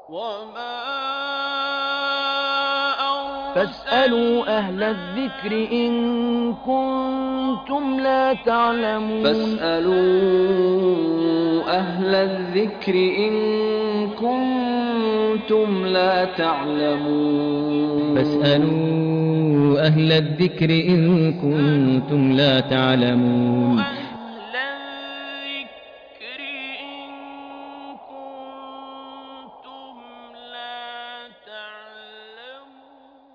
وما فاسألوا أهل الذكر إن كنتم لا تعلمون فاسألوا أهل الذكر إن كنتم لا تعلمون فاسألوا أهل الذكر إن كنتم لا تعلمون أهل الذكر إن كنتم لا تعلمون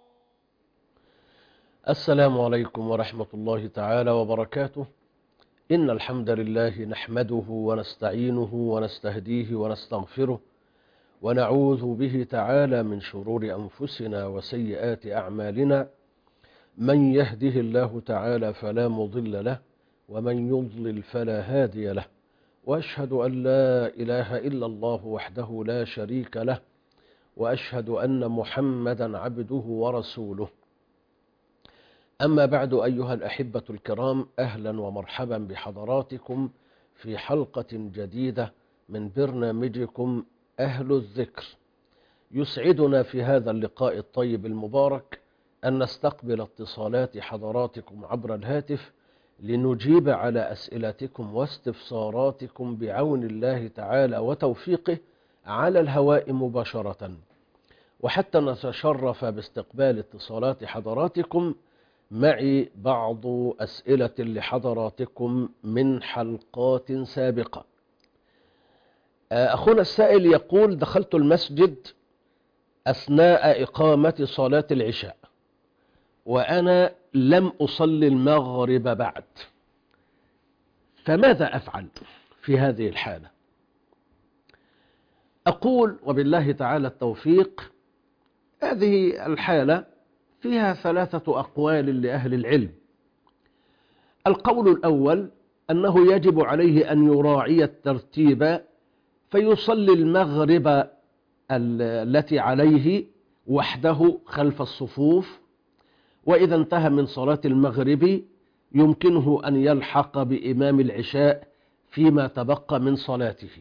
السلام عليكم ورحمة الله تعالى وبركاته إن الحمد لله نحمده ونستعينه ونستهديه ونستغفره ونعوذ به تعالى من شرور أنفسنا وسيئات أعمالنا من يهده الله تعالى فلا مضل له ومن يضلل فلا هادي له وأشهد أن لا إله إلا الله وحده لا شريك له وأشهد أن محمدا عبده ورسوله أما بعد أيها الأحبة الكرام أهلا ومرحبا بحضراتكم في حلقة جديدة من برنامجكم أهل الذكر يسعدنا في هذا اللقاء الطيب المبارك أن نستقبل اتصالات حضراتكم عبر الهاتف لنجيب على أسئلتكم واستفساراتكم بعون الله تعالى وتوفيقه على الهواء مباشرة وحتى نتشرف باستقبال اتصالات حضراتكم معي بعض أسئلة لحضراتكم من حلقات سابقة أخونا السائل يقول دخلت المسجد أثناء إقامة صلاة العشاء وأنا لم أصلي المغرب بعد فماذا أفعل في هذه الحالة أقول وبالله تعالى التوفيق هذه الحالة فيها ثلاثة أقوال لأهل العلم القول الأول أنه يجب عليه أن يراعي الترتيب فيصلي المغرب التي عليه وحده خلف الصفوف وإذا انتهى من صلاة المغرب يمكنه أن يلحق بإمام العشاء فيما تبقى من صلاته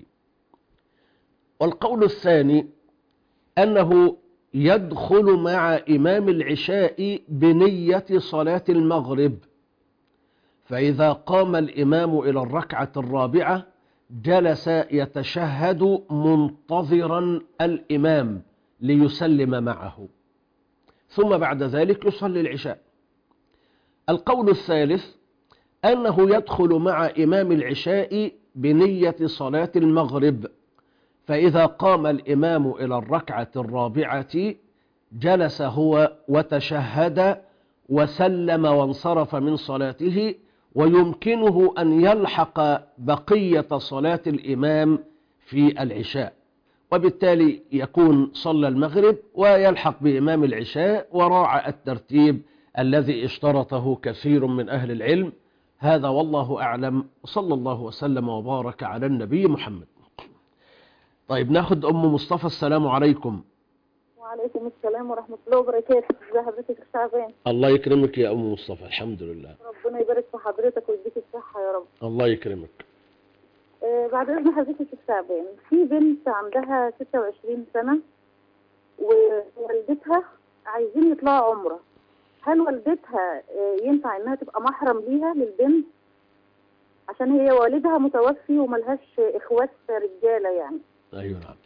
والقول الثاني أنه يدخل مع إمام العشاء بنية صلاة المغرب فإذا قام الإمام إلى الركعة الرابعة جلس يتشهد منتظرا الإمام ليسلم معه ثم بعد ذلك يصلي العشاء القول الثالث أنه يدخل مع إمام العشاء بنية صلاة المغرب فإذا قام الإمام إلى الركعة الرابعة جلس هو وتشهد وسلم وانصرف من صلاته ويمكنه أن يلحق بقية صلاة الإمام في العشاء وبالتالي يكون صلى المغرب ويلحق بإمام العشاء وراعى الترتيب الذي اشترطه كثير من أهل العلم هذا والله أعلم صلى الله وسلم وبارك على النبي محمد طيب ناخد أم مصطفى السلام عليكم وعليكم السلام ورحمة الله وبركاته ازي حضرتك يا شعبان الله يكرمك يا أم مصطفى الحمد لله ربنا يبارك في حضرتك ويديك الصحة يا رب الله يكرمك آه بعد إذن حضرتك يا شعبان في بنت عندها 26 سنة ووالدتها عايزين يطلعوا عمرة هل والدتها آه ينفع إنها تبقى محرم ليها للبنت عشان هي والدها متوفي وملهاش إخوات رجالة يعني أيوة نعم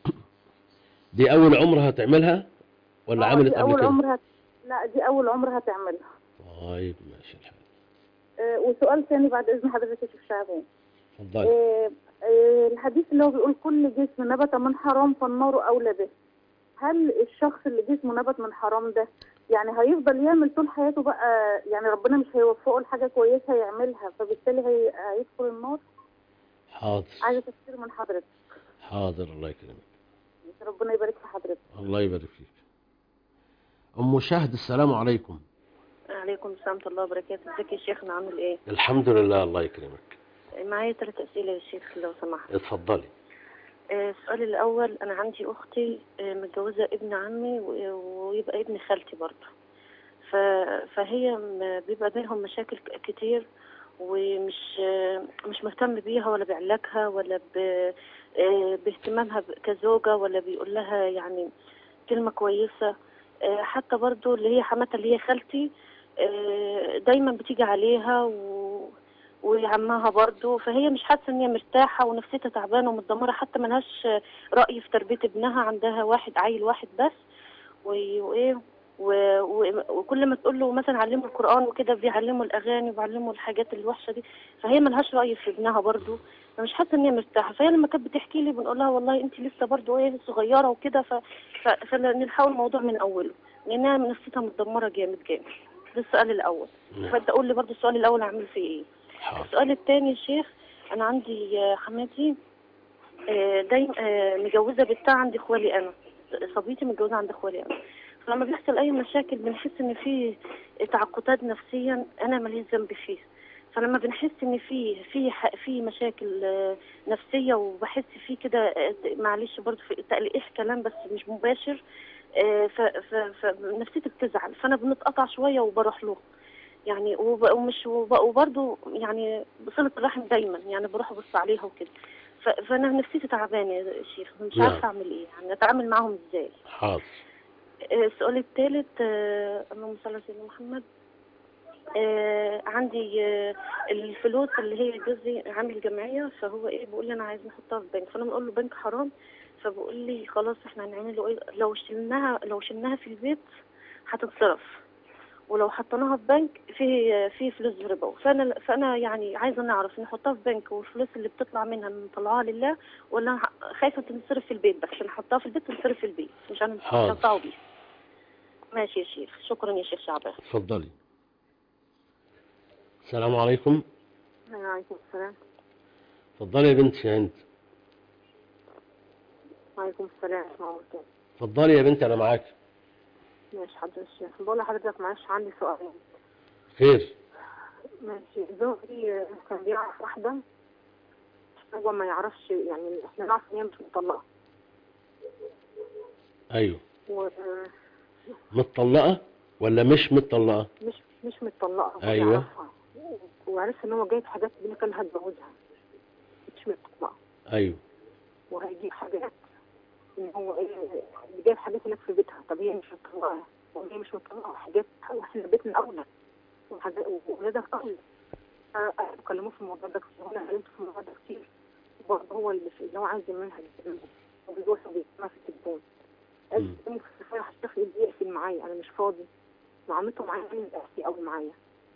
دي أول عمرة هتعملها ولا آه، عملت دي قبل أول كده عمر هت... لا دي أول عمر هتعملها طيب ماشي الحال آه وسؤال ثاني بعد إذن حضرتك يا شيخ شعبان اتفضلي آه، آه، الحديث اللي هو بيقول كل جسم نبت من حرام فالنار أولى به هل الشخص اللي جسمه نبت من حرام ده يعني هيفضل يعمل طول حياته بقى يعني ربنا مش هيوفقه لحاجة كويسة يعملها فبالتالي هي هيدخل النار حاضر عايزة تفسير من حضرتك حاضر الله يكرمك ربنا يبارك في حضرتك الله يبارك فيك أم شهد السلام عليكم عليكم السلام ورحمة الله وبركاته ازيك يا شيخنا عامل ايه الحمد لله الله يكرمك معايا ثلاث أسئلة يا شيخ لو سمحت اتفضلي آه، السؤال الأول أنا عندي أختي آه، متجوزة ابن عمي و- ويبقى ابن خالتي برضه ف... فهي م- بيبقى بينهم مشاكل ك- كتير ومش آه، مش مهتم بيها ولا بعلاجها ولا ب- آه، باهتمامها ب- كزوجة ولا بيقول لها يعني كلمة كويسة آه، حتى برضو اللي هي حماتها اللي هي خالتي آه، دايما بتيجي عليها و... وعمها برضو فهي مش حاسه ان هي مرتاحه ونفسيتها تعبانه ومتدمره حتى ملهاش راي في تربيه ابنها عندها واحد عيل واحد بس و- وايه و- و- وكل ما تقول له مثلا علمه القران وكده بيعلمه الاغاني وبيعلمه الحاجات الوحشه دي فهي ملهاش راي في ابنها برضو فمش حاسه ان هي مرتاحه فهي لما كانت بتحكي لي بنقول لها والله انت لسه برضو ايه صغيره وكده ف... ف... فنحاول الموضوع من اوله لانها نفسيتها متدمره جامد جامد ده السؤال الاول نعم. فانت قول لي برضو السؤال الاول اعمل فيه ايه حاضر السؤال الثاني يا شيخ انا عندي آه، حماتي آه، دايما آه، مجوزه بنتها عند اخوالي انا صبيتي متجوزه عند اخوالي انا فلما بيحصل اي مشاكل بنحس ان في تعقدات نفسيا انا ماليش ذنب فيها فلما بنحس ان في في ح- في مشاكل آه، نفسيه وبحس في كده آه، معلش برضه في تقليح كلام بس مش مباشر آه، ف- ف- فنفسيتي بتزعل فانا بنتقطع شويه وبروح له يعني وب- ومش وب- وبرضه يعني بصلة الرحم دايما يعني بروح ابص عليها وكده ف- فانا نفسيتي تعبانه يا شيخ مش نعم. عارفه اعمل ايه يعني اتعامل معاهم ازاي حاضر آه، السؤال الثالث اللهم صل على سيدنا محمد آه، عندي آه، الفلوس اللي هي جوزي عامل جمعيه فهو ايه بيقول لي انا عايز نحطها في بنك فانا بقول له بنك حرام فبقول لي خلاص احنا هنعمله ايه لو شلناها لو شلناها في البيت هتتصرف ولو حطيناها في بنك في في فلوس ربا فانا فانا يعني عايزه نعرف نحطها في بنك والفلوس اللي بتطلع منها نطلعها لله ولا ه- خايفه تنصرف في البيت بس نحطها في البيت ونصرف في البيت مش هن- مش حاضر. هنطلعوا بيها ماشي يا شيخ شكرا يا شيخ شعبان اتفضلي السلام عليكم وعليكم السلام اتفضلي يا بنتي يا هند وعليكم السلام ورحمة الله وبركاته اتفضلي يا بنتي انا معاك ماشي حضرتك الشيخ بقول لحضرتك معلش عندي سؤالين خير ماشي زوجي كان بيعرف واحدة هو ما يعرفش يعني احنا نعرف ان هي مش مطلقة ايوه ومش متطلقه ولا مش متطلقه مش متطلقة هو أيوة. يعرفها. وعرف ان هو جايب حاجات اللي كان هتجوزها مش متطلقة ايوه وهيجيب حاجات ان هو ايه جايب حاجات هناك في بيتها طب هي مش مطلقة وهي مش مطلقة حاجات واحنا بيتنا اولى وحاجات وولادك اولى كلموه في الموضوع ده كتير وانا كلمته في الموضوع ده كتير برضه هو اللي, في اللي هو عايز يعملها وبيروح وبيسمع في التليفون قال مم. لي في السفارة هشتغل يجي يقفل معايا انا مش فاضي وعملته معايا يعني قاسي قوي معايا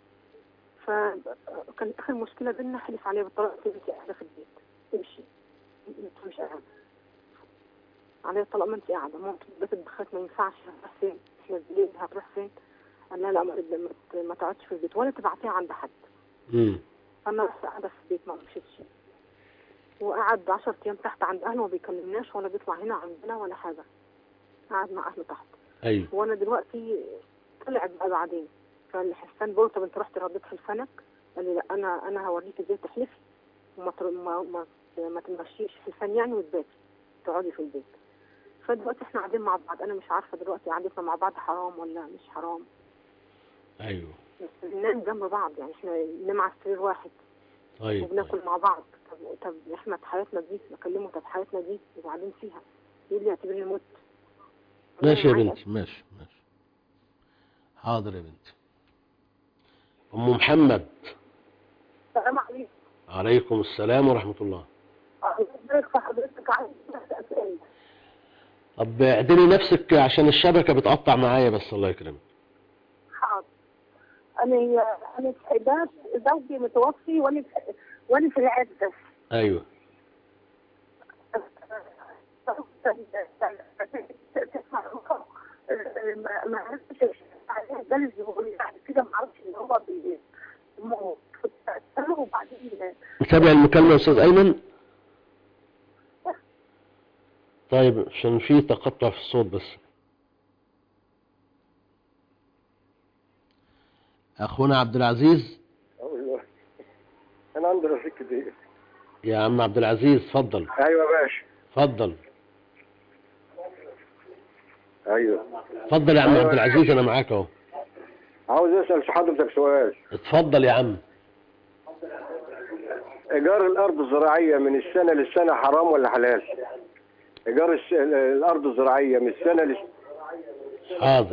فكان اخر مشكله بينا حلف عليا بالطلاق تمشي قاعده في البيت تمشي انت مش قاعده عليا الطلاق ما انت قاعده ممكن بس الدخلت ما ينفعش هتروح فين احنا بالليل هتروح فين قال لا لا ما, ما, ما- ما تقعدش في البيت ولا تبعتيها عند حد امم انا رحت قاعده في البيت ما مشيتش وقعد 10 ايام تحت عند اهله ما بيكلمناش ولا بيطلع هنا عندنا ولا حاجه قعد مع اهله تحت ايوه وانا دلوقتي طلعت بقى بعدين فالحسان بقول طب انت رحت رديت حلفانك قال لي لا انا انا هوريك ازاي تحلفي وما تر- ما ما, ما تمشيش حلفان يعني وتباتي تقعدي في البيت فدلوقتي احنا قاعدين مع بعض انا مش عارفه دلوقتي قعدتنا مع بعض حرام ولا مش حرام ايوه بس بننام جنب بعض يعني احنا بننام على سرير واحد طيب, طيب. وبناكل مع بعض طب طب احنا حياتنا دي بكلمه طب حياتنا دي وبعدين فيها يقول لي اعتبرني مت ماشي يا أنا معايا بنتي ماشي ماشي حاضر يا بنتي ام محمد السلام عليكم عليكم السلام ورحمه الله الله يبارك في حضرتك عايز اسال طب اعدلي نفسك عشان الشبكه بتقطع معايا بس الله يكرمك حاضر انا انا في حداد زوجي متوفي وانا في وانا في العده ايوه ما ما عرفتش عليه جلد وبعد كده ما عرفتش ان هو بيموت وبعدين متابع المكالمه يا استاذ ايمن طيب عشان في تقطع في الصوت بس اخونا عبد العزيز ايوه انا عندي رصيد كتير يا عم عبد العزيز اتفضل ايوه يا باشا اتفضل ايوه اتفضل يا عم أيوة عبد يا العزيز انا معاك اهو عاوز اسال حضرتك سؤال اتفضل يا عم إيجار الأرض الزراعية من السنة للسنة حرام ولا حلال؟ إيجار الس- الأرض الزراعية من السنة للسنة حاضر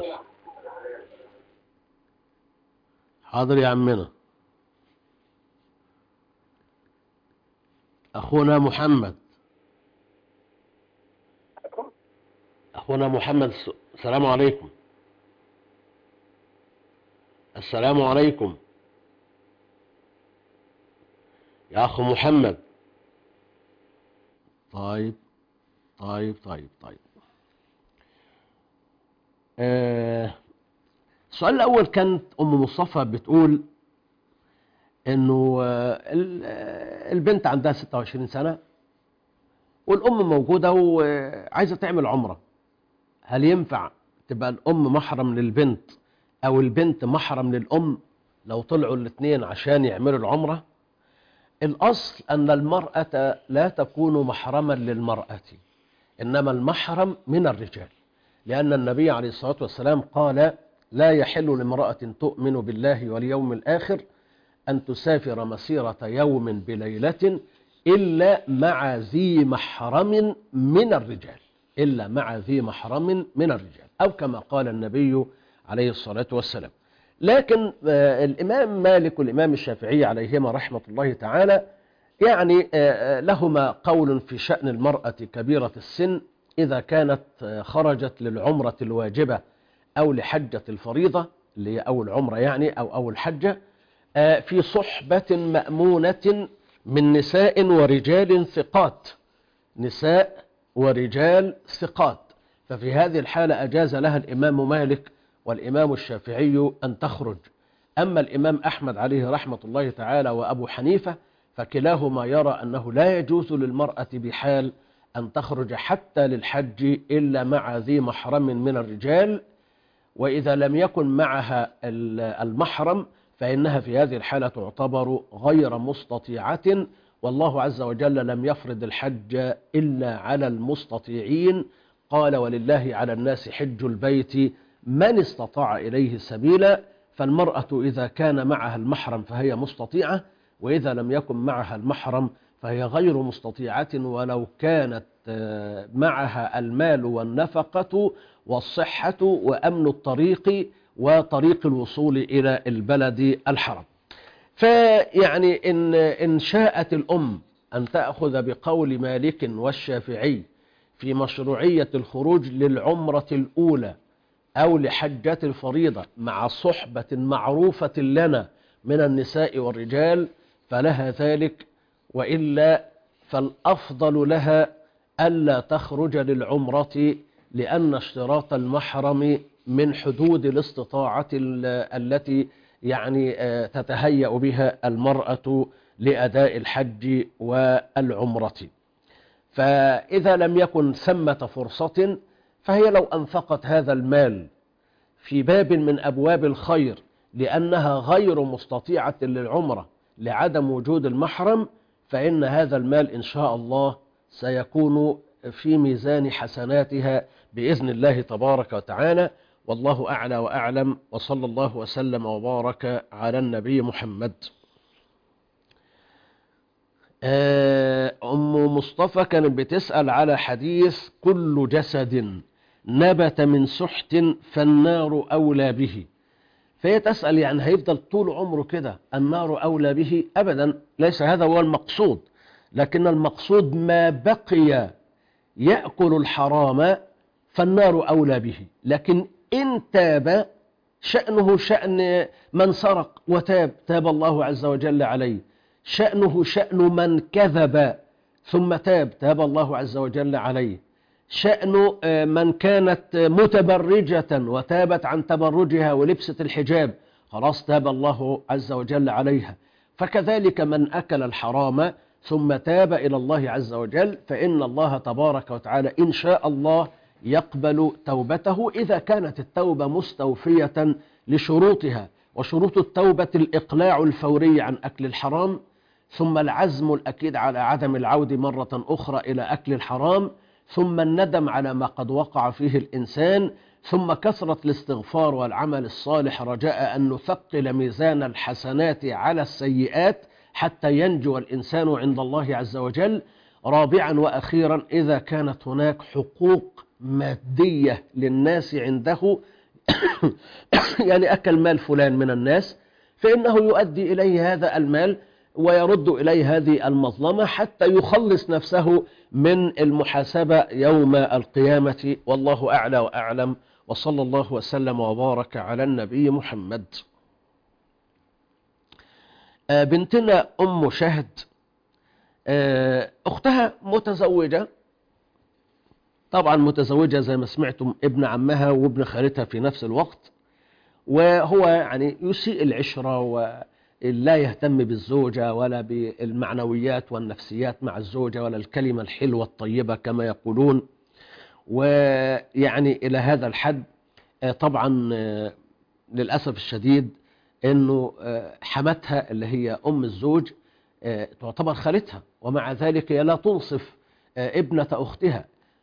حاضر يا عمنا أخونا محمد أخونا محمد الس- السلام عليكم السلام عليكم يا أخو محمد طيب طيب طيب طيب آه، السؤال الأول كانت أم مصطفى بتقول إنه آه، ال- آه، البنت عندها 26 سنة والأم موجودة وعايزة تعمل عمرة هل ينفع تبقى الأم محرم للبنت أو البنت محرم للأم لو طلعوا الاثنين عشان يعملوا العمرة الأصل أن المرأة لا تكون محرما للمرأة إنما المحرم من الرجال لأن النبي عليه الصلاة والسلام قال لا يحل لامرأة تؤمن بالله واليوم الآخر أن تسافر مسيرة يوم بليلة إلا مع ذي محرم من الرجال إلا مع ذي محرم من الرجال أو كما قال النبي عليه الصلاة والسلام لكن آه، الإمام مالك والإمام الشافعي عليهما رحمة الله تعالى يعني آه، آه، لهما قول في شأن المرأة كبيرة السن إذا كانت آه، خرجت للعمرة الواجبة أو لحجة الفريضة اللي هي أو العمرة يعني أو أو الحجة آه، في صحبة مأمونة من نساء ورجال ثقات نساء ورجال ثقات ففي هذه الحالة أجاز لها الإمام مالك والإمام الشافعي أن تخرج أما الإمام أحمد عليه رحمة الله تعالى وأبو حنيفة فكلاهما يرى أنه لا يجوز للمرأة بحال أن تخرج حتى للحج إلا مع ذي محرم من الرجال وإذا لم يكن معها ال- المحرم فإنها في هذه الحالة تعتبر غير مستطيعة والله عز وجل لم يفرض الحج إلا على المستطيعين قال ولله على الناس حج البيت من استطاع إليه سبيلا فالمرأة إذا كان معها المحرم فهي مستطيعة وإذا لم يكن معها المحرم فهي غير مستطيعة ولو كانت آه، معها المال والنفقة والصحة وأمن الطريق وطريق الوصول إلى البلد الحرم فيعني إن, إن شاءت الأم أن تأخذ بقول مالك والشافعي في مشروعية الخروج للعمرة الأولى أو لحجة الفريضة مع صحبة معروفة لنا من النساء والرجال فلها ذلك وإلا فالأفضل لها ألا تخرج للعمرة لأن اشتراط المحرم من حدود الاستطاعة ال- التي يعني آه، تتهيأ بها المرأة لأداء الحج والعمرة فإذا لم يكن ثمة فرصة فهي لو أنفقت هذا المال في باب من أبواب الخير لأنها غير مستطيعة للعمرة لعدم وجود المحرم فإن هذا المال إن شاء الله سيكون في ميزان حسناتها بإذن الله تبارك وتعالى والله أعلى وأعلم وصلى الله وسلم وبارك على النبي محمد آه، أم مصطفى كانت بتسأل على حديث كل جسد نبت من سحت فالنار أولى به فهي تسأل يعني هيفضل طول عمره كده النار أولى به أبدا ليس هذا هو المقصود لكن المقصود ما بقي يأكل الحرام فالنار أولى به لكن إن تاب شأنه شأن من سرق وتاب تاب الله عز وجل عليه شأنه شأن من كذب ثم تاب تاب الله عز وجل عليه شأن آه، من كانت آه، متبرجة وتابت عن تبرجها ولبست الحجاب خلاص تاب الله عز وجل عليها فكذلك من أكل الحرام ثم تاب إلى الله عز وجل فإن الله تبارك وتعالى إن شاء الله يقبل توبته إذا كانت التوبة مستوفية لشروطها وشروط التوبة الإقلاع الفوري عن أكل الحرام ثم العزم الأكيد على عدم العود مرة أخرى إلى أكل الحرام ثم الندم على ما قد وقع فيه الإنسان ثم كثرة الاستغفار والعمل الصالح رجاء أن نثقل ميزان الحسنات على السيئات حتى ينجو الإنسان عند الله عز وجل رابعا وأخيرا إذا كانت هناك حقوق مادية للناس عنده يعني أكل مال فلان من الناس فإنه يؤدي إليه هذا المال ويرد إليه هذه المظلمة حتى يخلص نفسه من المحاسبة يوم القيامة والله أعلى وأعلم وصلى الله وسلم وبارك على النبي محمد آه، بنتنا أم شهد آه، أختها متزوجة طبعا متزوجة زي ما سمعتم ابن عمها وابن خالتها في نفس الوقت وهو يعني يسيء العشرة ولا يهتم بالزوجة ولا بالمعنويات والنفسيات مع الزوجة ولا الكلمة الحلوة الطيبة كما يقولون ويعني إلى هذا الحد آه، طبعا آه، للأسف الشديد أنه آه، حماتها اللي هي أم الزوج آه، تعتبر خالتها ومع ذلك هي لا تنصف آه، ابنة أختها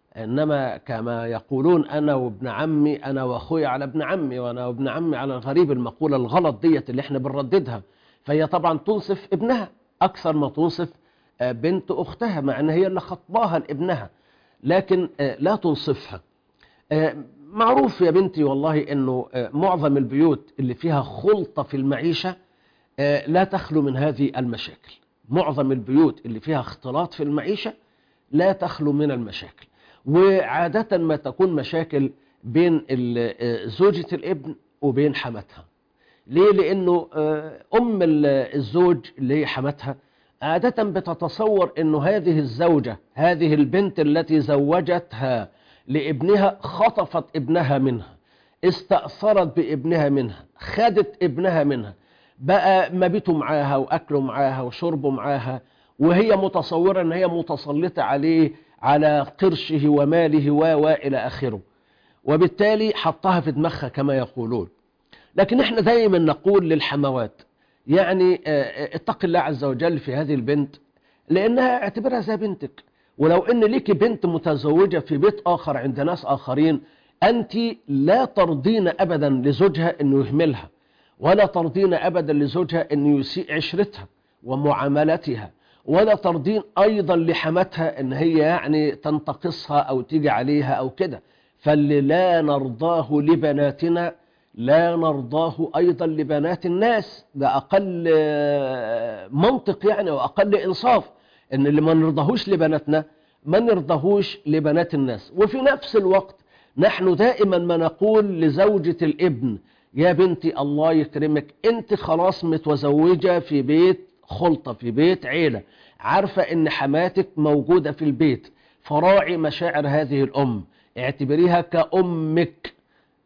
إنما كما يقولون أنا وابن عمي أنا وأخوي على ابن عمي وأنا وابن عمي على الغريب المقولة الغلط ديت اللي احنا بنرددها فهي طبعا تنصف ابنها أكثر ما تنصف آه، بنت أختها مع أن هي اللي خطباها لابنها لكن آه، لا تنصفها آه، معروف يا بنتي والله أنه آه، معظم البيوت اللي فيها خلطة في المعيشة آه، لا تخلو من هذه المشاكل معظم البيوت اللي فيها اختلاط في المعيشة لا تخلو من المشاكل وعادة ما تكون مشاكل بين ال- آه، زوجة الابن وبين حماتها ليه؟ لأنه آه، أم ال- الزوج اللي هي حماتها عادة بتتصور أنه هذه الزوجة هذه البنت التي زوجتها لابنها خطفت ابنها منها استأثرت بابنها منها خدت ابنها منها بقى مبيته معاها وأكله معاها وشربه معاها وهي متصورة أن هي متسلطة عليه على قرشه وماله و و إلى آخره وبالتالي حطها في دماغها كما يقولون لكن احنا دايما نقول للحموات يعني آه، اتق الله عز وجل في هذه البنت لانها اعتبرها زي بنتك ولو ان ليكي بنت متزوجة في بيت اخر عند ناس اخرين انت لا ترضين ابدا لزوجها انه يهملها ولا ترضين ابدا لزوجها انه يسيء عشرتها ومعاملتها ولا ترضين ايضا لحماتها ان هي يعني تنتقصها او تيجي عليها او كده فاللي لا نرضاه لبناتنا لا نرضاه أيضا لبنات الناس ده أقل آه، منطق يعني وأقل إنصاف إن اللي ما نرضاهوش لبناتنا ما نرضاهوش لبنات الناس وفي نفس الوقت نحن دائما ما نقول لزوجة الابن يا بنتي الله يكرمك انت خلاص متزوجة في بيت خلطة في بيت عيلة عارفة ان حماتك موجودة في البيت فراعي مشاعر هذه الأم اعتبريها كأمك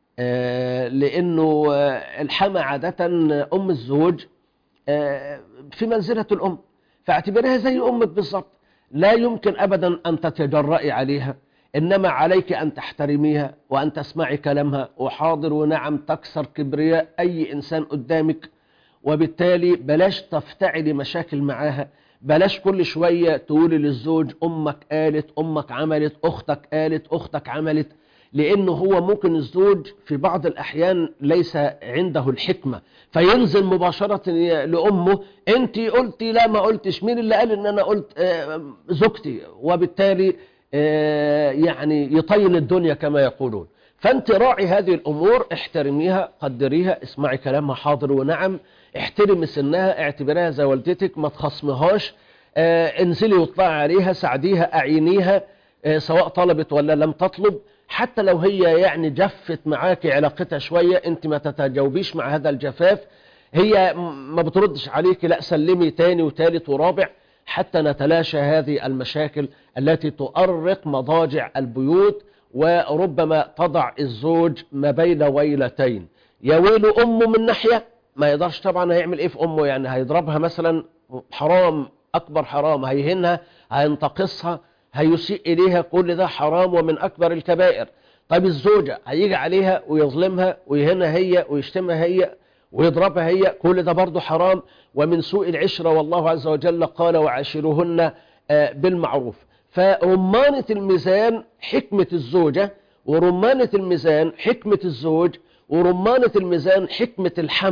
آه، لأنه آه، الحما عادة أم الزوج آه، في منزلة الأم فاعتبرها زي أمك بالضبط لا يمكن أبدا أن تتجرأي عليها إنما عليك أن تحترميها وأن تسمعي كلامها وحاضر ونعم تكسر كبرياء أي إنسان قدامك وبالتالي بلاش تفتعلي مشاكل معاها بلاش كل شوية تقولي للزوج أمك قالت أمك عملت أختك قالت أختك عملت لأنه هو ممكن الزوج في بعض الأحيان ليس عنده الحكمة فينزل مباشرة لأمه أنت قلتي لا ما قلتش مين اللي قال أن أنا قلت آه، زوجتي وبالتالي آه، يعني يطين الدنيا كما يقولون فأنت راعي هذه الأمور احترميها قدريها اسمعي كلامها حاضر ونعم احترمي سنها اعتبرها زي والدتك ما تخصمهاش آه، انزلي واطلعي عليها ساعديها اعينيها آه، سواء طلبت ولا لم تطلب حتى لو هي يعني جفت معاك علاقتها شوية انت ما تتجاوبيش مع هذا الجفاف هي م- ما بتردش عليك لا سلمي تاني وتالت ورابع حتى نتلاشى هذه المشاكل التي تؤرق مضاجع البيوت وربما تضع الزوج ما بين ويلتين يا ويل أمه من ناحية ما يقدرش طبعا هيعمل ايه في أمه يعني هيضربها مثلا حرام أكبر حرام هيهنها هينتقصها هيسيء إليها كل ده حرام ومن أكبر الكبائر طيب الزوجة هيجي عليها ويظلمها ويهنها هي ويشتمها هي ويضربها هي كل ده برضه حرام ومن سوء العشرة والله عز وجل قال وعاشرهن آه، بالمعروف فرمانة الميزان حكمة الزوجة ورمانة الميزان حكمة الزوج ورمانة الميزان حكمة الحمى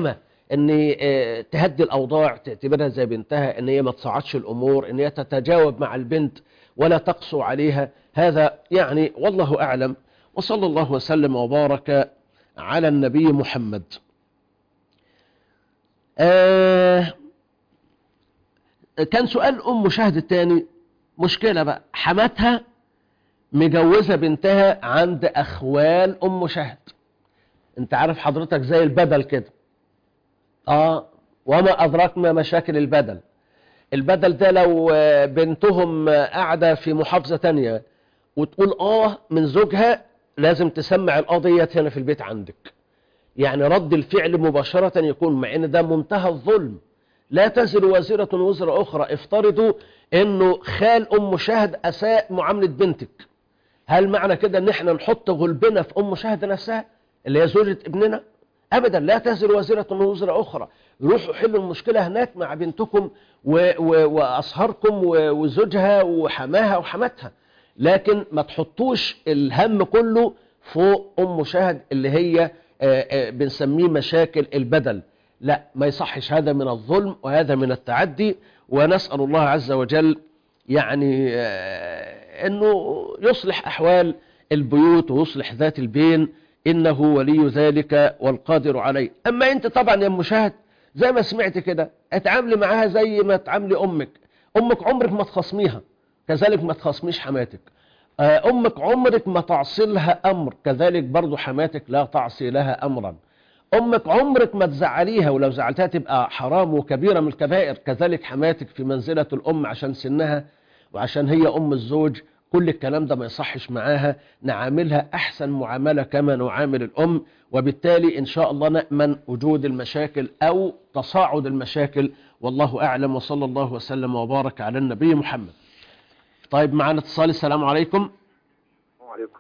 ان آه، تهدي الاوضاع تعتبرها زي بنتها ان هي ما تصعدش الامور ان هي تتجاوب مع البنت ولا تقسو عليها هذا يعني والله اعلم وصلى الله وسلم وبارك على النبي محمد آه كان سؤال ام شهد التاني مشكلة بقى حماتها مجوزة بنتها عند اخوال ام شهد انت عارف حضرتك زي البدل كده اه وما ادراك ما مشاكل البدل البدل ده لو آه، بنتهم آه، قاعدة في محافظة تانية وتقول اه من زوجها لازم تسمع القضية هنا في البيت عندك يعني رد الفعل مباشرة يكون مع ان ده منتهى الظلم لا تزر وازرة وزر اخرى افترضوا انه خال ام شهد اساء معاملة بنتك هل معنى كده ان احنا نحط غلبنا في ام شهد نفسها اللي هي زوجة ابننا ابدا لا تزر وازرة وزر اخرى روحوا حلوا المشكلة هناك مع بنتكم و- و- واصهاركم و- وزوجها وحماها وحماتها لكن ما تحطوش الهم كله فوق ام شهد اللي هي آه، آه، بنسميه مشاكل البدل لا ما يصحش هذا من الظلم وهذا من التعدي ونسأل الله عز وجل يعني آه، انه يصلح احوال البيوت ويصلح ذات البين انه ولي ذلك والقادر عليه اما انت طبعا يا مشاهد زي ما سمعت كده اتعاملي معاها زي ما تعاملي امك امك عمرك ما تخصميها كذلك ما تخصميش حماتك آه، امك عمرك ما تعصي لها امر كذلك برضو حماتك لا تعصي لها امرا امك عمرك ما تزعليها ولو زعلتها تبقى حرام وكبيرة من الكبائر كذلك حماتك في منزلة الام عشان سنها وعشان هي ام الزوج كل الكلام ده ما يصحش معاها نعاملها احسن معاملة كما نعامل الام وبالتالي ان شاء الله نأمن وجود المشاكل او تصاعد المشاكل والله اعلم وصلى الله وسلم وبارك على النبي محمد طيب معنا اتصال السلام عليكم وعليكم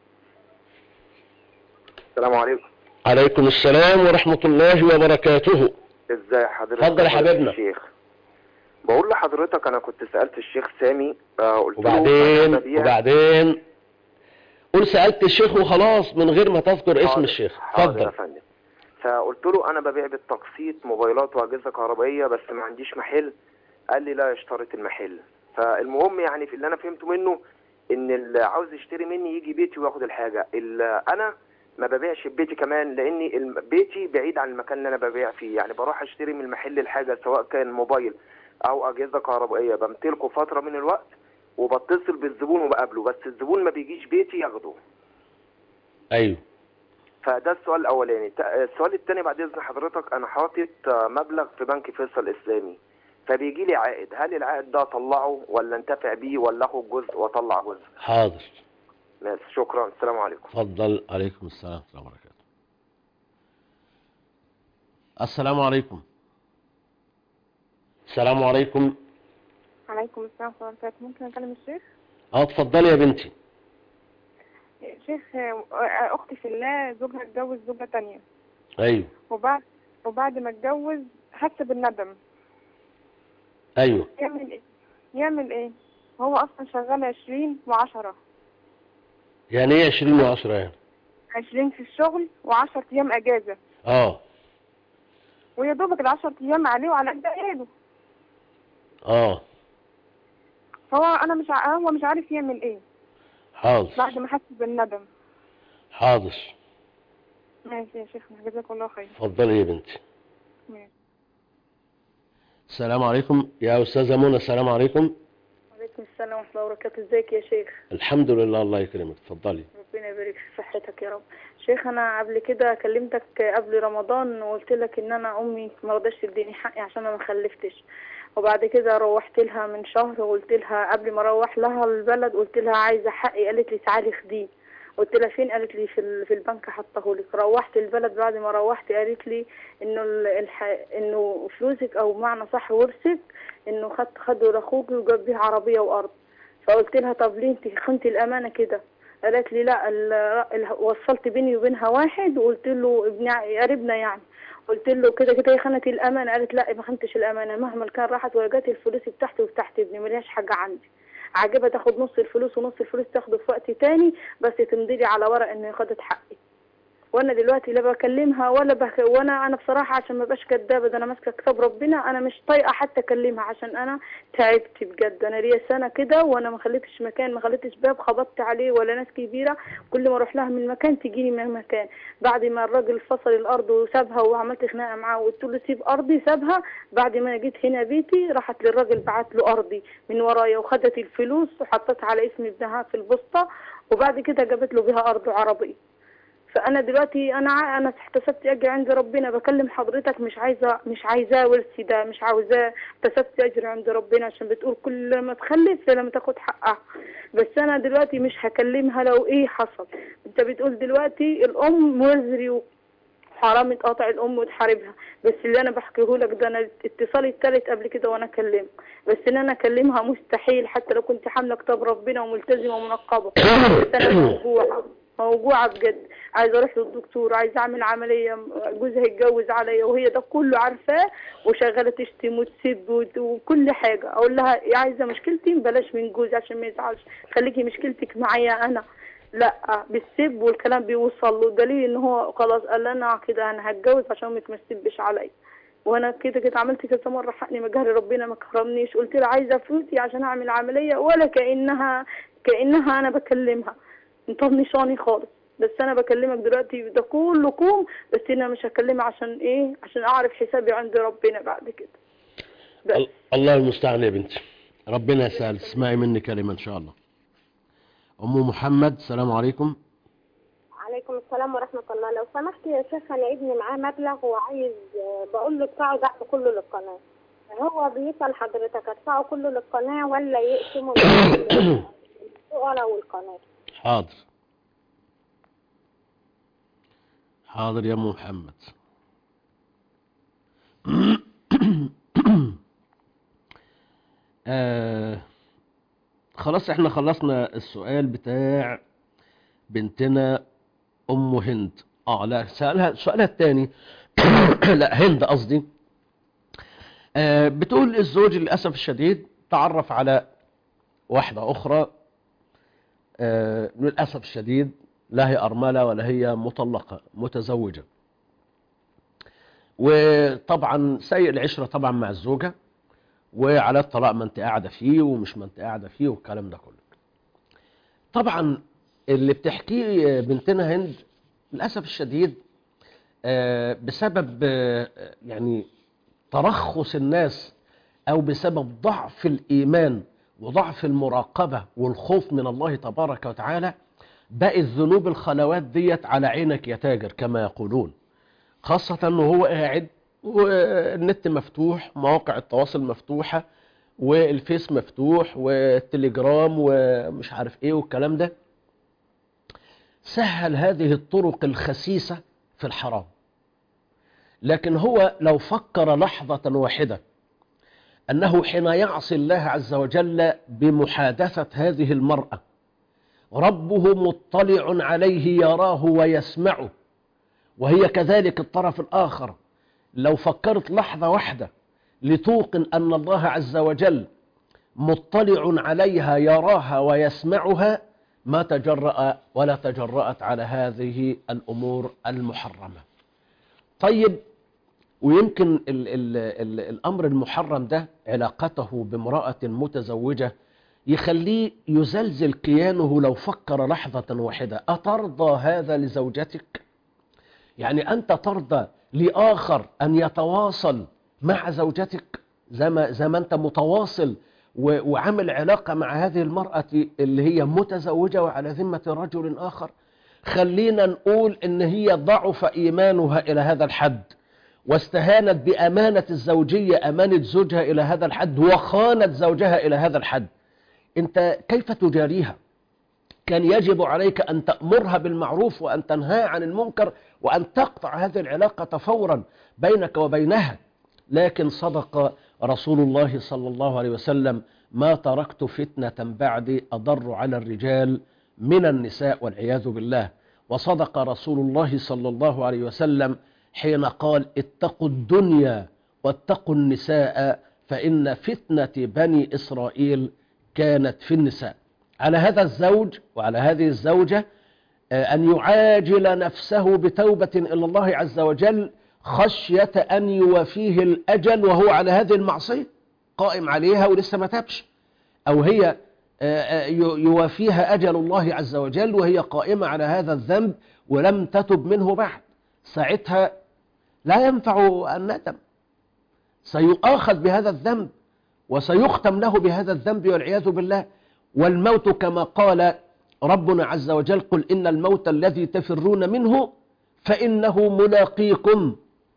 السلام عليكم عليكم السلام ورحمة الله وبركاته ازاي حضرتك اتفضل يا حبيبنا. الشيخ بقول لحضرتك انا كنت سألت الشيخ سامي آه، قلت له وبعدين أنا ببيع- وبعدين قول سألت الشيخ وخلاص من غير ما تذكر اسم حاضر، الشيخ حاضر يا اتفضل فندم فقلت له انا ببيع بالتقسيط موبايلات واجهزه كهربائيه بس ما عنديش محل قال لي لا اشترط المحل فالمهم يعني في اللي انا فهمته منه ان اللي عاوز يشتري مني يجي بيتي وياخد الحاجه اللي انا ما ببيعش ببيتي كمان لاني الم- بيتي بعيد عن المكان اللي انا ببيع فيه يعني بروح اشتري من المحل الحاجه سواء كان موبايل او اجهزه كهربائيه بمتلكه فتره من الوقت وبتصل بالزبون وبقابله بس الزبون ما بيجيش بيتي ياخده ايوه فده السؤال الاولاني ت- السؤال الثاني بعد اذن حضرتك انا حاطط آه، مبلغ في بنك فيصل الاسلامي فبيجي لي عائد هل العائد ده اطلعه ولا انتفع بيه ولا اخد جزء واطلع جزء حاضر ماشي شكرا السلام عليكم اتفضل عليكم السلام ورحمة الله وبركاته السلام عليكم السلام عليكم عليكم السلام ورحمة الله وبركاته ممكن أكلم الشيخ؟ اه اتفضلي يا بنتي شيخ آه، أختي في الله زوجها اتجوز زوجة تانية ايوه وبعد وبعد ما اتجوز حس بالندم ايوه يعمل إيه؟ يعمل إيه؟ هو أصلا شغال عشرين وعشرة يعني ايه 20 و10 يعني عشرين في الشغل وعشر أيام أجازة اه ويا دوبك العشر أيام عليه وعلى قد عياله اه فهو أنا مش ع... هو مش عارف يعمل إيه حاضر بعد ما حس بالندم حاضر ماشي يا شيخ جزاك الله خير اتفضلي يا بنتي ماشي. السلام عليكم يا استاذه منى السلام عليكم وعليكم السلام ورحمة الله وبركاته ازيك يا شيخ الحمد لله الله يكرمك اتفضلي ربنا يبارك في صحتك يا رب شيخ انا قبل كده كلمتك قبل رمضان وقلت لك ان انا امي ما رضاش تديني حقي عشان انا ما خلفتش وبعد كده روحت لها من شهر وقلت لها قبل ما اروح لها البلد قلت لها عايزه حقي قالت لي تعالي خديه قلت لها فين قالت لي في ال- في البنك حطه لك روحت البلد بعد ما روحت قالت لي انه ال- الح... انه فلوسك او بمعنى صح ورثك انه خد خده لاخوك وجاب بيه عربيه وارض فقلت لها طب ليه انت خنتي الامانه كده قالت لي لا ال... ال... وصلت بيني وبينها واحد وقلت له ابن ع- قريبنا يعني قلت له كده كده هي خانت الامانه قالت لا ما خنتش الامانه مهما كان راحت ولقيت الفلوس بتاعتي وبتاعت ابني ملهاش حاجه عندي عاجبها تاخد نص الفلوس ونص الفلوس تاخده في وقت تاني بس تمضي لي على ورق ان هي خدت حقي وانا دلوقتي لا بكلمها ولا بك... وانا انا بصراحه عشان ما بقاش كدابه ده انا ماسكه كتاب ربنا انا مش طايقه حتى اكلمها عشان انا تعبت بجد انا ليا سنه كده وانا ما خليتش مكان ما خليتش باب خبطت عليه ولا ناس كبيره كل ما اروح لها من مكان تجيني من مكان بعد ما الراجل فصل الارض وسابها وعملت خناقه معاه وقلت له سيب ارضي سابها بعد ما أنا جيت هنا بيتي راحت للراجل بعت له ارضي من ورايا وخدت الفلوس وحطتها على اسم ابنها في البسطه وبعد كده جابت له بيها ارض عربيه فانا دلوقتي انا ع- انا احتسبت اجر عند ربنا بكلم حضرتك مش عايزه مش عايزاه ورثي ده مش عاوزاه احتسبت اجر عند ربنا عشان بتقول كل ما تخلف لما تاخد حقها بس انا دلوقتي مش هكلمها لو ايه حصل انت بتقول دلوقتي الام وزري حرام تقاطع الام وتحاربها بس اللي انا بحكيه لك ده انا اتصالي التالت قبل كده وانا اكلمها بس ان انا اكلمها مستحيل حتى لو كنت حامله كتاب ربنا وملتزمه ومنقبه بس انا موجوعه موجوعه بجد عايزه اروح للدكتور عايزه اعمل عمليه جوزها يتجوز عليا وهي ده كله عارفاه وشغاله تشتم وتسب وت- وكل حاجه اقول لها يا عايزه مشكلتي بلاش من جوزي عشان ما يزعلش خليكي مشكلتك معايا انا لا بالسب والكلام بيوصل له دليل ان هو خلاص قال انا كده انا هتجوز عشان امك ما تسبش عليا وانا كده كده عملت كذا مره حقني مجهر ربنا ما كرمنيش قلت لها عايزه فلوسي عشان اعمل عمليه ولا كانها كانها انا بكلمها مطنشاني خالص بس انا بكلمك دلوقتي ده كله كوم بس انا مش هكلمها عشان ايه عشان اعرف حسابي عند ربنا بعد كده ال- الله المستعان يا بنتي ربنا يسهل اسمعي مني كلمة إن شاء الله أم محمد السلام عليكم عليكم السلام ورحمة الله لو سمحت يا شيخ أنا ابني معاه مبلغ وعايز بقول له ادفعه دعم كله للقناة هو بيسأل حضرتك ادفعه كله للقناة ولا يقسمه بين السؤال والقناة حاضر حاضر يا أم محمد آه خلاص احنا خلصنا السؤال بتاع بنتنا ام هند اه لا سألها سؤالها الثاني لا هند قصدي آه بتقول الزوج للأسف الشديد تعرف على واحدة أخرى آه للأسف الشديد لا هي أرملة ولا هي مطلقة متزوجة وطبعا سيء العشرة طبعا مع الزوجة وعلى الطلاق ما انت قاعدة فيه ومش ما انت قاعدة فيه والكلام ده كله طبعا اللي بتحكيه بنتنا هند للأسف الشديد آه، بسبب آه، يعني ترخص الناس أو بسبب ضعف الإيمان وضعف المراقبة والخوف من الله تبارك وتعالى بقت ذنوب الخلوات ديت على عينك يا تاجر كما يقولون خاصة أنه هو قاعد والنت مفتوح مواقع التواصل مفتوحة والفيس مفتوح والتليجرام ومش عارف ايه والكلام ده سهل هذه الطرق الخسيسة في الحرام لكن هو لو فكر لحظة واحدة أنه حين يعصي الله عز وجل بمحادثة هذه المرأة ربه مطلع عليه يراه ويسمعه وهي كذلك الطرف الآخر لو فكرت لحظة واحدة لتوقن أن الله عز وجل مطلع عليها يراها ويسمعها ما تجرأ ولا تجرأت على هذه الأمور المحرمة طيب ويمكن ال ال ال الأمر المحرم ده علاقته بامرأة متزوجة يخليه يزلزل كيانه لو فكر لحظة واحدة أترضى هذا لزوجتك؟ يعني أنت ترضى لآخر أن يتواصل مع زوجتك زي ما, زي ما أنت متواصل و- وعامل علاقة مع هذه المرأة اللي هي متزوجة وعلى ذمة رجل آخر خلينا نقول إن هي ضعف إيمانها إلى هذا الحد واستهانت بأمانة الزوجية أمانة زوجها إلى هذا الحد وخانت زوجها إلى هذا الحد أنت كيف تجاريها كان يجب عليك أن تأمرها بالمعروف وأن تنهى عن المنكر وأن تقطع هذه العلاقة فورا بينك وبينها لكن صدق رسول الله صلى الله عليه وسلم ما تركت فتنة بعدي أضر على الرجال من النساء والعياذ بالله وصدق رسول الله صلى الله عليه وسلم حين قال اتقوا الدنيا واتقوا النساء فإن فتنة بني إسرائيل كانت في النساء على هذا الزوج وعلى هذه الزوجة آه، أن يعاجل نفسه بتوبة إلى الله عز وجل خشية أن يوافيه الأجل وهو على هذه المعصية قائم عليها ولسه ما تابش أو هي آه، آه، ي- يوافيها أجل الله عز وجل وهي قائمة على هذا الذنب ولم تتب منه بعد ساعتها لا ينفع الندم سيؤاخذ بهذا الذنب وسيختم له بهذا الذنب والعياذ بالله والموت كما قال ربنا عز وجل قل إن الموت الذي تفرون منه فإنه ملاقيكم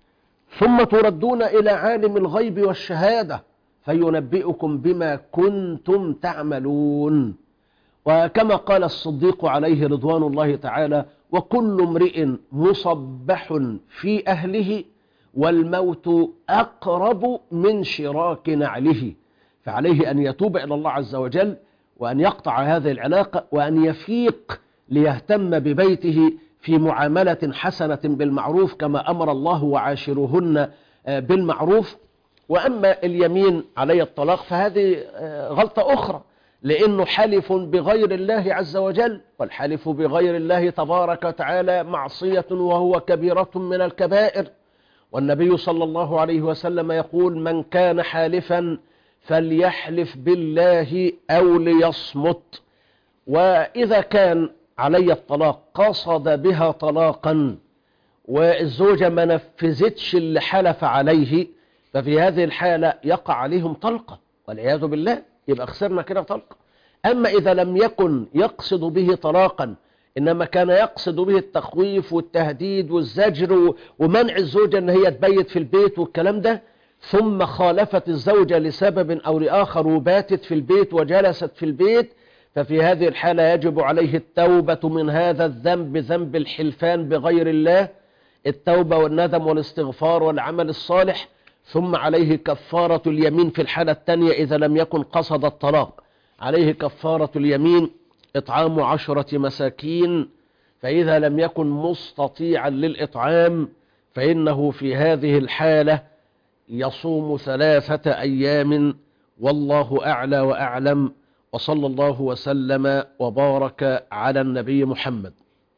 ثم تردون إلى عالم الغيب والشهادة فينبئكم بما كنتم تعملون وكما قال الصديق عليه رضوان الله تعالى وكل امرئ مصبح في أهله والموت أقرب من شراك نعله فعليه أن يتوب إلى الله عز وجل وأن يقطع هذه العلاقة وأن يفيق ليهتم ببيته في معاملة حسنة بالمعروف كما أمر الله وعاشرهن آه، بالمعروف وأما اليمين علي الطلاق فهذه آه، غلطة أخرى لأنه حلف بغير الله عز وجل والحلف بغير الله تبارك وتعالى معصية وهو كبيرة من الكبائر والنبي صلى الله عليه وسلم يقول من كان حالفا فليحلف بالله أو ليصمت وإذا كان علي الطلاق قصد بها طلاقا والزوجة ما نفذتش اللي حلف عليه ففي هذه الحالة يقع عليهم طلقة والعياذ بالله يبقى خسرنا كده طلقة أما إذا لم يكن يقصد به طلاقا إنما كان يقصد به التخويف والتهديد والزجر و- ومنع الزوجة أن هي تبيت في البيت والكلام ده ثم خالفت الزوجة لسبب أو لآخر وباتت في البيت وجلست في البيت ففي هذه الحالة يجب عليه التوبة من هذا الذنب ذنب الحلفان بغير الله التوبة والندم والاستغفار والعمل الصالح ثم عليه كفارة اليمين في الحالة الثانية إذا لم يكن قصد الطلاق عليه كفارة اليمين إطعام عشرة مساكين فإذا لم يكن مستطيعا للإطعام فإنه في هذه الحالة يصوم ثلاثة أيام والله أعلى وأعلم وصلى الله وسلم وبارك على النبي محمد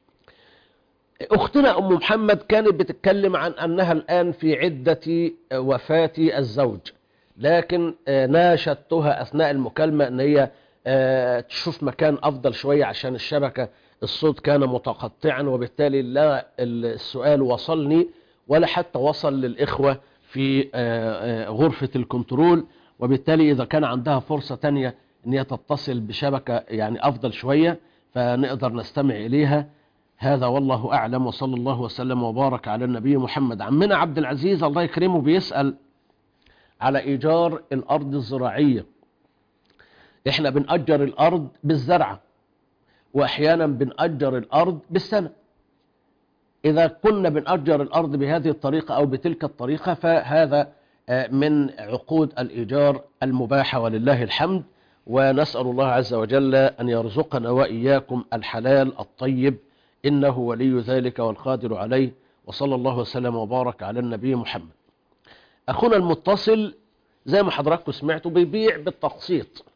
أختنا أم محمد كانت بتتكلم عن أنها الآن في عدة وفاة الزوج لكن آه، ناشدتها أثناء المكالمة أن هي آه، تشوف مكان أفضل شوية عشان الشبكة الصوت كان متقطعا وبالتالي لا السؤال وصلني ولا حتى وصل للإخوة في آه، آه، غرفة الكنترول وبالتالي إذا كان عندها فرصة تانية أن هي تتصل بشبكة يعني أفضل شوية فنقدر نستمع إليها هذا والله أعلم وصلى الله وسلم وبارك على النبي محمد عمنا عبد العزيز الله يكرمه بيسأل على إيجار الأرض الزراعية إحنا بنأجر الأرض بالزرعة وأحيانا بنأجر الأرض بالسنة إذا كنا بنأجر الأرض بهذه الطريقة أو بتلك الطريقة فهذا آه، من عقود الإيجار المباحة ولله الحمد ونسأل الله عز وجل أن يرزقنا وإياكم الحلال الطيب إنه ولي ذلك والقادر عليه وصلى الله وسلم وبارك على النبي محمد أخونا المتصل زي ما حضراتكم سمعتوا بيبيع بالتقسيط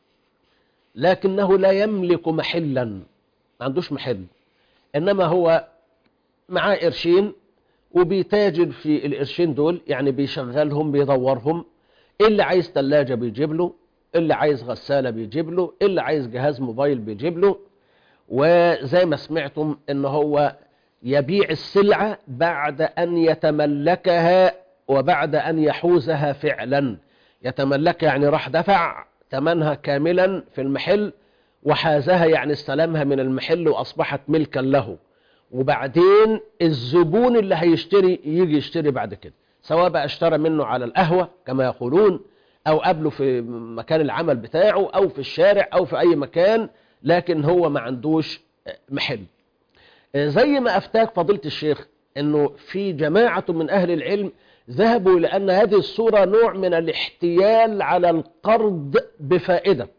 لكنه لا يملك محلا ما عندوش محل إنما هو معاه قرشين وبيتاجر في القرشين دول يعني بيشغلهم بيدورهم اللي عايز ثلاجة بيجيب له اللي عايز غسالة بيجيب له اللي عايز جهاز موبايل بيجيب له وزي ما سمعتم ان هو يبيع السلعة بعد ان يتملكها وبعد ان يحوزها فعلا يتملكها يعني راح دفع ثمنها كاملا في المحل وحازها يعني استلمها من المحل واصبحت ملكا له وبعدين الزبون اللي هيشتري يجي يشتري بعد كده سواء بقى اشترى منه على القهوة كما يقولون او قبله في مكان العمل بتاعه او في الشارع او في اي مكان لكن هو ما عندوش محل زي ما افتاك فضيلة الشيخ انه في جماعة من اهل العلم ذهبوا لان هذه الصورة نوع من الاحتيال على القرض بفائدة